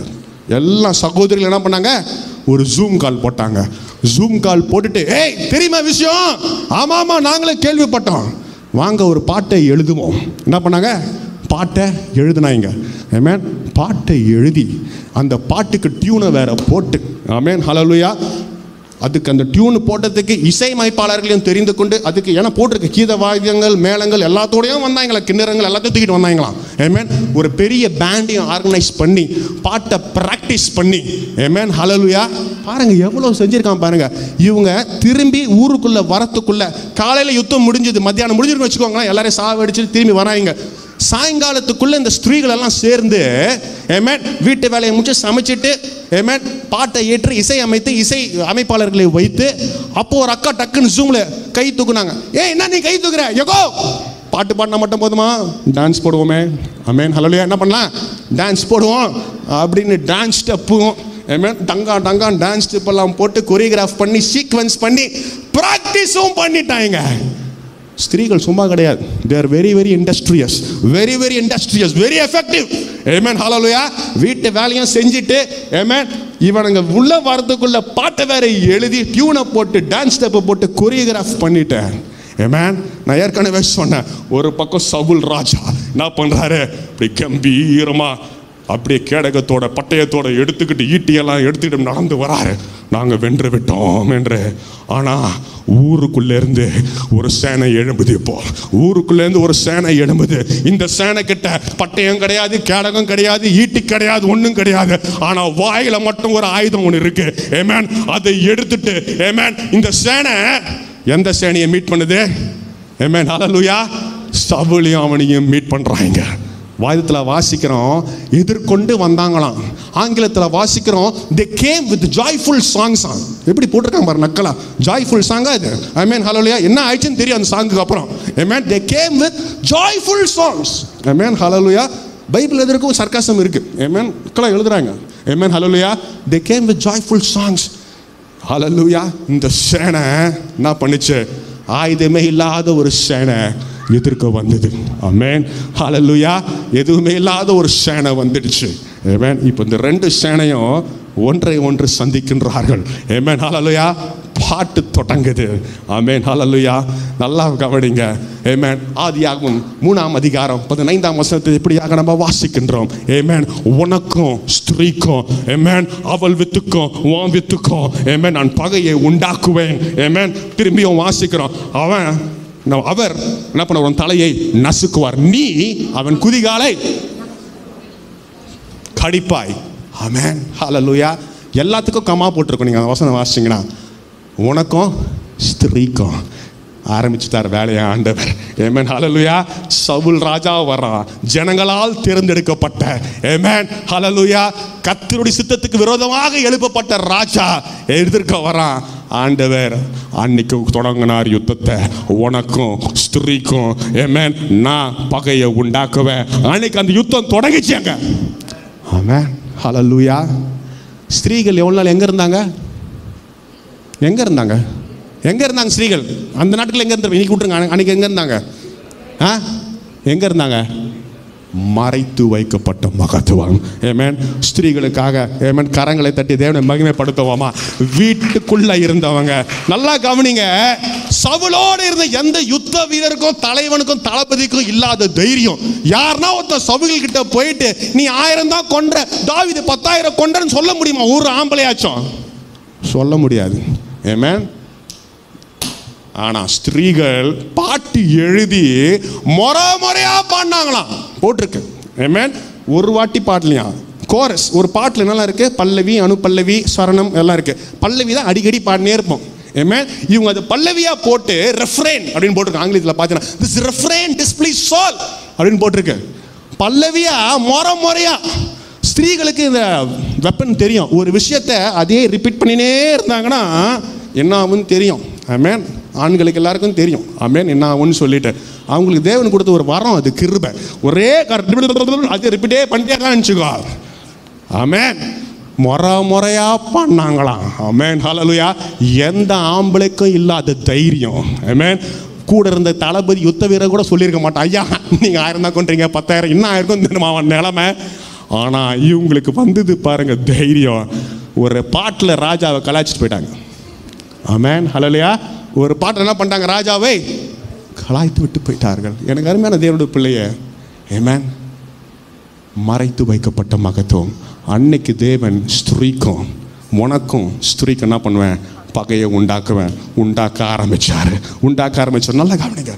எல்லா சகோதரிகள் என்ன பண்ணாங்க ஒரு ஜூம் கால் போட்டாங்க ஜூம் கால் போட்டுட்டு ஏய் தெரியுமா விஷயம் ஆமா ஆமா நாங்களே கேள்விப்பட்டோம் வாங்க ஒரு பாட்டை எழுதுவோம் என்ன பண்ணாங்க பாட்டை எழுதுனாங்க ஆமென் பாட்டை எழுதி அந்த பாட்டுக்கு டியூனை வேற போட்டு ஆமென் ஹalleluya அதுக்கு அந்த டியூன் போட்டதுக்கு இசையமைப்பாளர்களையும் தெரிந்து கொண்டு அதுக்கு ஏன்னா போட்டிருக்கு கீத வாத்தியங்கள் மேளங்கள் எல்லாத்தோடையும் வந்தாங்களா கிண்ணறங்கள் எல்லாத்தையும் தூக்கிட்டு வந்தாங்களாம் ஏமேன் ஒரு பெரிய பேண்டையும் ஆர்கனைஸ் பண்ணி பாட்டை ப்ராக்டிஸ் பண்ணி ஏமேன் ஹலலுயா பாருங்க எவ்வளவு செஞ்சிருக்கான் பாருங்க இவங்க திரும்பி ஊருக்குள்ள வரத்துக்குள்ள காலையில யுத்தம் முடிஞ்சது மத்தியானம் முடிஞ்சிருன்னு வச்சுக்கோங்களேன் எல்லாரையும் சாவடிச்சு திரும்பி வராங்க சாயங்காலத்துக்குள்ள இந்த ஸ்திரீகள் எல்லாம் சேர்ந்து ஏமேன் வீட்டு வேலையை முடிச்சு சமைச்சிட்டு ஏமேன் பாட்டை ஏற்று இசை அமைத்து இசை அமைப்பாளர்களை வைத்து அப்போ ஒரு அக்கா டக்குன்னு ஜூம்ல கை தூக்குனாங்க ஏய் என்ன நீ கை தூக்குற எகோ பாட்டு பாடினா மட்டும் போதுமா டான்ஸ் போடுவோமே அமேன் ஹலோ என்ன பண்ணலாம் டான்ஸ் போடுவோம் அப்படின்னு டான்ஸ் ஸ்டெப்பும் ஏமேன் டங்கா டங்கா டான்ஸ் ஸ்டெப் எல்லாம் போட்டு கொரியோகிராஃப் பண்ணி சீக்வன்ஸ் பண்ணி ப்ராக்டிஸும் பண்ணிட்டாங்க ஸ்திரீகள் சும்மா கிடையாது they are very very industrious very very industrious very effective amen hallelujah வீட்டு வேலையும் செஞ்சுட்டு ஏமேன் இவனுங்க உள்ள வரதுக்குள்ள பாட்டை வேற எழுதி டியூனை போட்டு டான்ஸ் ஸ்டெப்பை போட்டு கொரியோகிராஃப் பண்ணிட்டேன் ஏமேன் நான் ஏற்கனவே சொன்னேன் ஒரு பக்கம் சவுல் ராஜா என்ன பண்றாரு இப்படி கம்பீரமா அப்படியே கேடகத்தோட பட்டயத்தோட எடுத்துக்கிட்டு ஈட்டியெல்லாம் எடுத்துக்கிட்டு நடந்து வராரு நாங்கள் வென்று விட்டோம் என்று ஆனா ஊருக்குள்ள இருந்து ஒரு சேனை எழும்புது இப்போ ஊருக்குள்ள இருந்து ஒரு சேனை எழும்புது இந்த சேனை கிட்ட பட்டயம் கிடையாது கேடகம் கிடையாது ஈட்டி கிடையாது ஒண்ணும் கிடையாது ஆனா வாயில மட்டும் ஒரு ஆயுதம் ஒன்று இருக்கு ஏமேன் அதை எடுத்துட்டு ஏமேன் இந்த சேனை எந்த சேனையை மீட் பண்ணுது ஏமேன் ஹalleluya சவுலையும் அவனையும் மீட் பண்றாங்க வாதத்தில் வாசிக்கிறோம் எதிர்கொண்டு வந்தாங்களாம் ஆங்கிலத்தில் வாசிக்கிறோம் they came with joyful songs எப்படி போட்டிருக்காங்க பாரு நக்கலா ஜாய்ஃபுல் சாங்கா இது ஐ மீன் ஹலோலியா என்ன ஆயிடுச்சுன்னு தெரியும் அந்த சாங்குக்கு அப்புறம் I mean they came with joyful songs I mean hallelujah Bible எதற்கும் சர்க்காசம் இருக்கு ஐ மீன் மக்களாக எழுதுறாங்க I mean hallelujah they came with joyful songs hallelujah இந்த சேனை என்ன பண்ணுச்சு ஆயுதமே இல்லாத ஒரு சேனை எதிர்க்க வந்தது ஆமென் ஹalleluya எதுவுமே இல்லாத ஒரு சேனை வந்துடுச்சு ஆமென் இப்போ இந்த ரெண்டு சேனையும் ஒன்றை ஒன்று சந்திக்கின்றார்கள் ஆமென் ஹalleluya பாட்டு தொடங்குது ஆமென் ஹalleluya நல்லா கவனிங்க ஆமென் ஆதியாகமம் மூணாம் அதிகாரம் பதினைந்தாம் வசனத்தை எப்படியாக நம்ம வாசிக்கின்றோம் ஆமென் உனக்கும் ஸ்திரீக்கும் ஆமென் அவள் வித்துக்கும் உன் வித்துக்கும் ஆமென் நான் பகையை உண்டாக்குவேன் ஆமென் திரும்பியும் வாசிக்கிறோம் அவன் நான் அவர் என்ன பண்ண உன் தலையை நசுக்குவார் நீ அவன் குதிகாலை கடிப்பாய் ஆமென் ஹalleluya எல்லாத்துக்கும் கமா போட்டிருக்கோம் நீங்கள் வசனம் வாசிச்சிங்கன்னா உனக்கும் ஸ்திரீக்கும் ஆரம்பிச்சுட்டார் வேலையை ஆண்டவர் ஏமேன் ஹalleluya சவுல் ராஜா வர்றான் ஜனங்களால் தேர்ந்தெடுக்கப்பட்ட ஏமேன் ஹalleluya கர்த்தருடைய சித்தத்துக்கு விரோதமாக எழுப்பப்பட்ட ராஜா எதிர்க்க வரான் ஆண்டவர் அன்னைக்கு தொடங்கினார் யுத்தத்தை உனக்கும் ஸ்திரீக்கும் ஏமேன் நான் பகையை உண்டாக்குவேன் அன்னைக்கு அந்த யுத்தம் தொடங்கிச்சாங்க ஆமென் ஹalleluya ஸ்திரீகள் எவ்வளோ நாள் எங்கே இருந்தாங்க எங்கே இருந்தாங்க எங்கே இருந்தாங்க ஸ்திரீகள் அந்த நாட்டுக்குள்ள எங்கே இருந்தாங்க இன்னைக்கு விட்டுருங்க அன்னை- அன்னைக்கு எங்கே இருந்தாங்க ஆ எங்கே இருந்தாங்க மறைத்து வைக்கப்பட்ட மகத்துவம் ஏமேன் ஸ்திரீகளுக்காக ஏமேன் கரங்களை தட்டி தேவனை மகிமைப்படுத்துவோமா வீட்டுக்குள்ள இருந்தவங்க நல்லா கவனிங்க சவுலோடு இருந்த எந்த யுத்த வீரருக்கும் தலைவனுக்கும் தளபதிக்கும் இல்லாத தைரியம் யாருன்னா ஒருத்த சவுகள் கிட்ட போயிட்டு நீ ஆயிரம் தான் கொன்ற தாவிது பத்தாயிரம் கொன்றன்னு சொல்ல முடியுமா ஒரு ஆம்பளையாச்சும் சொல்ல முடியாது ஏமேன் ஆனா ஸ்திரீகள் பாட்டு எழுதி மொற முறையா பாடினாங்களாம் போட்டிருக்கு ஏமேன் ஒரு வாட்டி பாடலையா கோரஸ் ஒரு பாட்டில் என்னெல்லாம் இருக்கு பல்லவி அனுபல்லவி ஸ்வரணம் எல்லாம் இருக்கு பல்லவி தான் அடிக்கடி பாடினே இருப்போம் ஏமேன் இவங்க அது பல்லவியா போட்டு ரெஃப்ரேன் அப்படின்னு போட்டிருக்கு ஆங்கிலத்தில் பார்த்தீங்கன்னா திஸ் ரெஃப்ரேன் டிஸ்பிளீஸ் சால் அப்படின்னு போட்டிருக்கு பல்லவியா மொற முறையா ஸ்திரீகளுக்கு இந்த வெப்பன் தெரியும் ஒரு விஷயத்தை அதே ரிப்பீட் பண்ணினே இருந்தாங்கன்னா என்ன ஆகும்னு தெரியும் ஆமேன் ஆண்களுக்கு எல்லாருக்கும் தெரியும் ஆமேன் என்ன ஆகும்னு சொல்லிட்டு அவங்களுக்கு தேவன் கொடுத்த ஒரு வரம் அது கிருபை ஒரே கரெக்ட் அது ரிப்பீட்டே பண்ணிட்டே தான் நினச்சிக்கோ ஆமேன் முறை முறையா பண்ணாங்களாம் ஆமேன் ஹalleluya எந்த ஆம்பளைக்கும் இல்லாத தைரியம் ஆமேன் கூட இருந்த தளபதி யுத்த வீரர் கூட சொல்லியிருக்க மாட்டான் ஐயா நீங்க ஆயிரம் தான் கொன்றீங்க பத்தாயிரம் இன்னும் ஆயிருக்கும் தெரியுமா அவன் நிலைமை ஆனா இவங்களுக்கு வந்தது பாருங்க தைரியம் ஒரு பாட்டில் ராஜாவை கலாய்ச்சிட்டு போயிட்டாங்க ஆமேன் ஹலோலையா ஒரு பாட்டில் என்ன பண்ணிட்டாங்க ராஜாவை கலாய்த்து விட்டு போயிட்டார்கள் எனக்கு அருமையான தேவனுடைய பிள்ளைய ஏமேன் மறைத்து வைக்கப்பட்ட மகத்துவம் அன்னைக்கு தேவன் ஸ்திரீக்கும் உனக்கும் ஸ்திரீக்கு என்ன பண்ணுவேன் பகையை உண்டாக்குவேன் உண்டாக்க ஆரம்பிச்சாரு உண்டாக்க ஆரம்பிச்சார் நல்லா கவனிங்க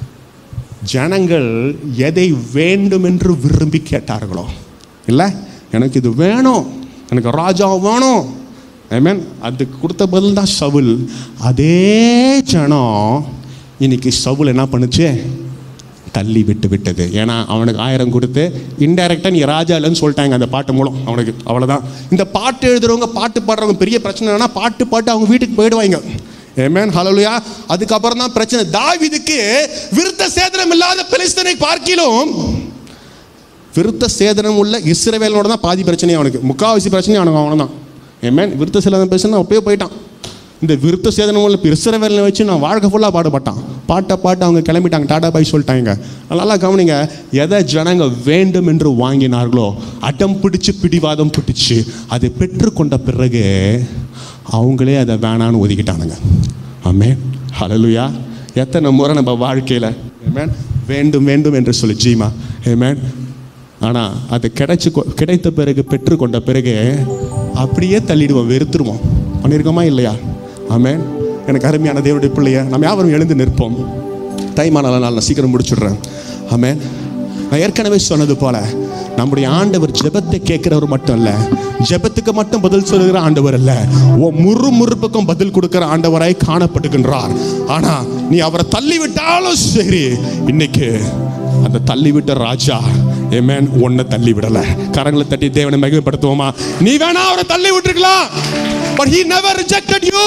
ஜனங்கள் எதை வேண்டும் என்று விரும்பி கேட்டார்களோ இல்லை எனக்கு இது வேணும் எனக்கு ராஜா வேணும் ஐமீன் அதுக்கு கொடுத்த பதில் தான் சவுல் அதே ஜனம் இன்னைக்கு சவுல் என்ன பண்ணுச்சு தள்ளி விட்டு விட்டது ஏன்னா அவனுக்கு ஆயிரம் கொடுத்து இன்டைரக்டாக நீ ராஜா இல்லைன்னு சொல்லிட்டாங்க அந்த பாட்டு மூலம் அவனுக்கு அவ்வளோதான் இந்த பாட்டு எழுதுறவங்க பாட்டு பாடுறவங்க பெரிய பிரச்சனை என்னன்னா பாட்டு பாட்டு அவங்க வீட்டுக்கு போயிடுவாங்க ஏமேன் ஹலோலியா அதுக்கப்புறம் தான் பிரச்சனை தாவிதுக்கு விருத்த சேதனம் இல்லாத பெலிஸ்தனை பார்க்கிலும் விருத்த சேதனம் உள்ள இஸ்ரவேலோட தான் பாதி பிரச்சனை அவனுக்கு முக்காவாசி பிரச்சனை அவனுக்கு அவன் தான் ஏமேன் விருத்த சேதனம் பிரச்சனை அப்பயே போயிட்டான் இந்த விருத்த சேதனம் உள்ள இஸ்ரவேலை வச்சு நான் வாழ்க்கை ஃபுல்லாக பாடுபட்டான் பாட்டை பாட்டு அவங்க கிளம்பிட்டாங்க டாடா பாய் சொல்லிட்டாங்க நல்லா கவனிங்க எதை ஜனங்க வேண்டும் என்று வாங்கினார்களோ அடம் பிடிச்சு பிடிவாதம் பிடிச்சு அதை பெற்றுக்கொண்ட பிறகு அவங்களே அதை வேணான்னு ஒதுக்கிட்டானுங்க ஆமே ஹalleluya எத்தனை முறை நம்ம வாழ்க்கையில் ஏமேன் வேண்டும் வேண்டும் என்று சொல்லி ஜீமா ஏமேன் ஆனால் அது கிடைச்சு கொ- கிடைத்த பிறகு பெற்றுக்கொண்ட பிறகு அப்படியே தள்ளிடுவோம் வெறுத்துருவோம் பண்ணியிருக்கோமா இல்லையா ஆமென் எனக்கு அருமையான தேவனுடைய பிள்ளைய நம்ம யாவரும் எழுந்து நிற்போம் டைமான நாள் நான் சீக்கிரம் முடிச்சுடுறேன் ஆமென் நான் ஏற்கனவே சொன்னது போல நம்முடைய ஆண்டவர் ஜெபத்தை கேட்கிறவர் மட்டும் இல்ல ஜெபத்துக்கு மட்டும் பதில் சொல்லுகிற ஆண்டவர் அல்ல ஓ முறு முறுப்புக்கும் பதில் கொடுக்கிற ஆண்டவராய் காணப்படுகின்றார் ஆனா நீ அவரை தள்ளி விட்டாலும் சரி இன்னைக்கு அந்த தள்ளி விட்ட ராஜா ஏமேன் உன்னை தள்ளி விடல கரங்களை தட்டி தேவனை மகிமைப்படுத்துவோமா நீ வேணா அவரை தள்ளி விட்டுருக்கலாம் but he never rejected you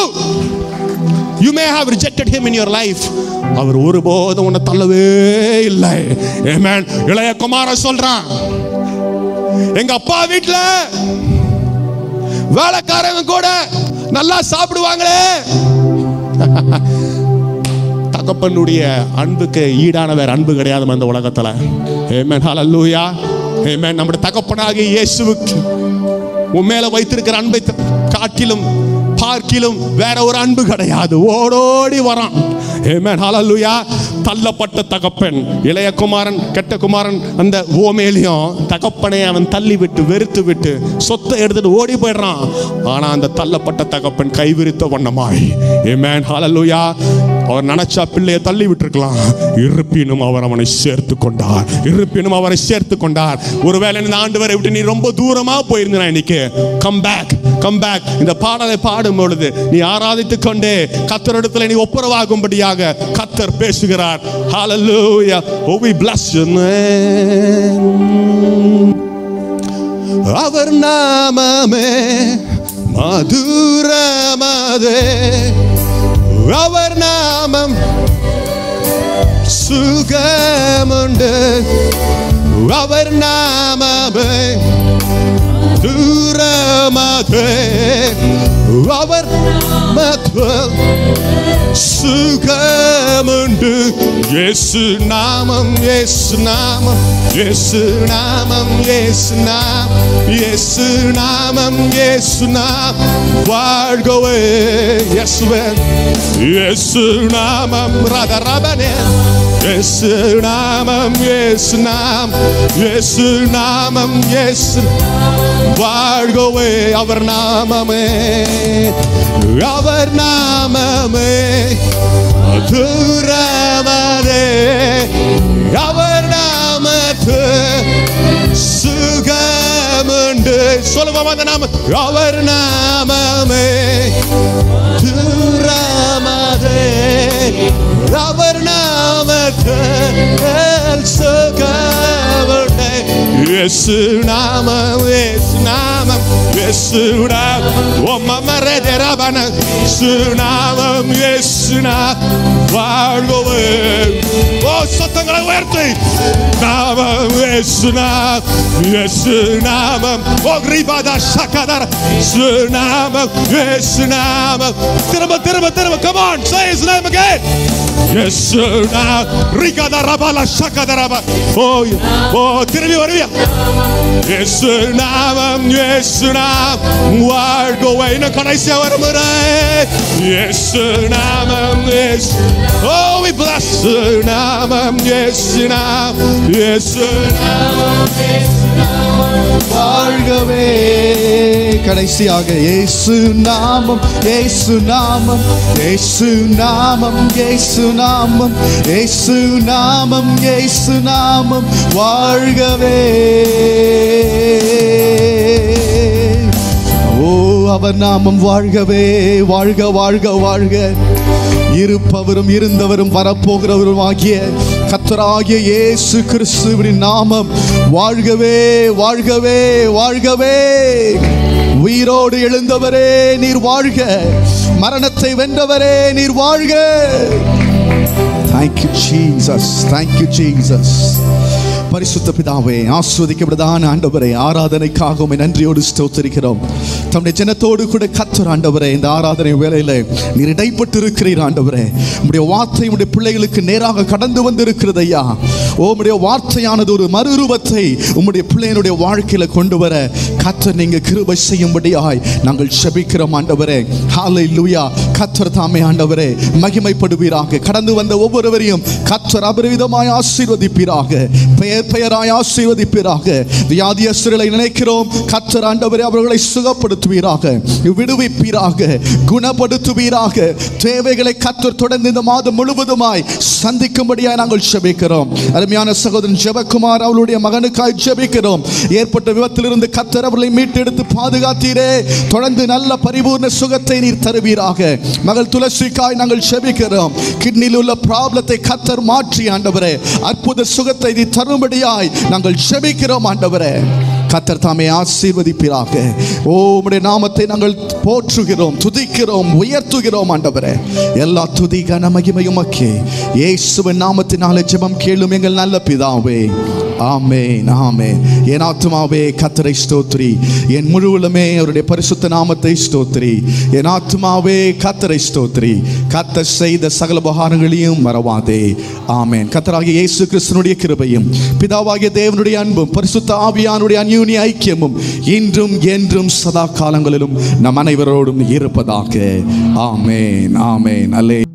you may have rejected him in your life அவர் ஒருபோதும் உன்னை தள்ளவே இல்லை ஏமேன் இளைய குமார சொல்றான் எங்க அப்பா வீட்ல வேலைக்காரங்க கூட நல்லா சாப்பிடுவாங்களே தகப்பனுடைய அன்புக்கு ஈடான வேற அன்பு கிடையாது இந்த உலகத்துல ஏமேன் ஹalleluya ஏமேன் நம்முடைய தகப்பனாகிய இயேசுவுக்கு உன் மேல வைத்திருக்கிற அன்பை த- காட்டிலும் பார்க்கிலும் வேற ஒரு அன்பு கிடையாது ஓடோடி வரான் ஏமேன் ஹalleluya தள்ளப்பட்ட தகப்பன் இளைய குமாரன் கெட்ட குமாரன் அந்த ஓமேலியும் தகப்பனை அவன் தள்ளி விட்டு வெறுத்து விட்டு சொத்தை எடுத்துட்டு ஓடி போயிடுறான் ஆனா அந்த தள்ளப்பட்ட தகப்பன் கைவிரித்த வண்ணமாய் ஏமேன் ஹalleluya அவர் நினைச்சா பிள்ளையை தள்ளி விட்டுருக்கலாம் இருப்பினும் அவர் அவனை சேர்த்து கொண்டார் இருப்பினும் அவரை சேர்த்து கொண்டார் ஒருவேளை இந்த ஆண்டு வரை விட்டு நீ ரொம்ப தூரமா போயிருந்தா இன்னைக்கு கம் பேக் கம் பேக் இந்த பாடலை பாடும் பொழுது நீ ஆராதித்துக் கொண்டே கத்தரிடத்துல நீ ஒப்புரவாகும்படியாக கத்தர் பேசுகிறார் ஹalleluya oh we bless your name அவர் நாமமே மதுரமதே அவர் நாமம் சுகமுண்டு அவர் நாமமே தூரமதே அவர் மத்துவம் சுகமுண்டு இயேசு நாமம் இயேசு நாமம் இயேசு நாமம் இயேசு நாமம் இயேசு நாமம் இயேசு நாமம் வாழ்கவே இயேசுவே இயேசு நாமம் ரத ரபனே இயேசு நாமம் இயேசு நாமம் இயேசு நாமம் இயேசு வாழ்கவே அவர் நாமமே அவர் நாமமே மதுரமதே அவர் நாமத்து சுகமுண்டு சொல்லுவோம் அந்த நாம அவர் நாமமே துரமதே அவர் நாமத்து சுகமுண்டு இயேசு நாமம் இயேசு நாமம் இயேசு நாமம் ஒம்மமரே தேரபன இயேசு நாமம் இயேசு நாமம் வாழ்கவே ஓ சத்தங்களை உயர்த்தி நாமம் இயேசு நாமம் இயேசு நாமம் ஓ ரிபாதா ஷகதர இயேசு நாமம் இயேசு நாமம் திரும்ப திரும்ப திரும்ப come on say his name again இயேசு நாமம் ரிகதா ரபாலா ஷகதர ஓ ஓ திரும்பி வருவியா இயேசு நாமம் இயேசு நாமம் வாழ்கோவை இன்னும் கடைசியா ஒரு முறை இயேசு நாமம் இயேசு ஓ we bless you நாமம் இயேசு நாமம் இயேசு வாழ்கவே கடைசியாக இயேசு நாமம் இயேசு நாமம் இயேசு நாமம் இயேசு நாமம் இயேசு நாமம் இயேசு நாமம் வாழ்கவே ஓ அவர் நாமம் வாழ்கவே வாழ்க வாழ்க வாழ்க இருப்பவரும் இருந்தவரும் வரப்போகிறவரும் ஆகிய கத்தராகிய இயேசு கிறிஸ்துவின் நாமம் வாழ்கவே வாழ்கவே வாழ்கவே உயிரோடு எழுந்தவரே நீர் வாழ்க மரணத்தை வென்றவரே நீர் வாழ்க தேங்க்யூ ஜீசஸ் தேங்க்யூ ஜீசஸ் பரிசுத்த பிதாவே ஆஸ்வதிக்கப்பட்டதான ஆண்டவரை ஆராதனைக்காக உம்மை நன்றியோடு ஸ்தோத்தரிக்கிறோம் தம்முடைய ஜனத்தோடு கூட கத்தர் ஆண்டவரே இந்த ஆராதனை வேளையில நீர் இடைப்பட்டு இருக்கிறீர் ஆண்டவரே உம்முடைய வார்த்தை உம்முடைய பிள்ளைகளுக்கு நேராக கடந்து வந்திருக்கிறது ஐயா ஓ உம்முடைய வார்த்தையானது ஒரு மறுரூபத்தை உம்முடைய பிள்ளைகளுடைய வாழ்க்கையில கொண்டு வர கத்தர் நீங்க கிருபை செய்யும்படியாய் நாங்கள் செபிக்கிறோம் ஆண்டவரே ஹாலை லூயா கத்தர் தாமே ஆண்டவரே மகிமைப்படுவீராக கடந்து வந்த ஒவ்வொருவரையும் கத்தர் அபரிவிதமாய் ஆசீர்வதிப்பீராக பெயர் பெயராய் ஆசீர்வதிப்பீராக வியாதியஸ்தர்களை நினைக்கிறோம் கத்தர் ஆண்டவரே அவர்களை சுகப்படுத்துவீராக விடுவிப்பீராக குணப்படுத்துவீராக தேவைகளை கத்தர் தொடர்ந்து இந்த மாதம் முழுவதுமாய் சந்திக்கும்படியாய் நாங்கள் ஜெபிக்கிறோம் அருமையான சகோதரன் ஜெபக்குமார் அவளுடைய மகனுக்காய் ஜெபிக்கிறோம் ஏற்பட்ட விபத்திலிருந்து கத்தர் அவர்களை மீட்டெடுத்து பாதுகாத்தீரே தொடர்ந்து நல்ல பரிபூர்ண சுகத்தை நீர் தருவீராக மகள் துளசிக்காய் நாங்கள் ஜெபிக்கிறோம் கிட்னியில் உள்ள ப்ராப்ளத்தை கத்தர் மாற்றி ஆண்டவரே அற்புத சுகத்தை நீ தரும்படியாய் நாங்கள் ஜெபிக்கிறோம் ஆண்டவரே கத்தர் தாமே ஆசீர்வதிப்பீராக ஓ உம்முடைய நாமத்தை நாங்கள் போற்றுகிறோம் துதிக்கிறோம் உயர்த்துகிறோம் ஆண்டவரே எல்லா துதி கன மகிமையும் மக்கே இயேசுவின் நாமத்தினாலே ஜெபம் கேளும் எங்கள் நல்ல பிதாவே ஆமென் ஆமென் என் ஆத்துமாவே கத்தரை ஸ்தோத்ரி என் முழுவலுமே அவருடைய பரிசுத்த நாமத்தை ஸ்தோத்ரி என் ஆத்துமாவே கத்தரை ஸ்தோத்ரி கத்த செய்த சகல உபகாரங்களையும் மறவாதே ஆமென் கத்தராகிய இயேசு கிறிஸ்தனுடைய கிருபையும் பிதாவாகிய தேவனுடைய அன்பும் பரிசுத்த ஆவியானுடைய அந்யூனி ஐக்கியமும் இன்றும் என்றும் சதா காலங்களிலும் நம் அனைவரோடும் இருப்பதாக ஆமென் ஆமென் அல்லே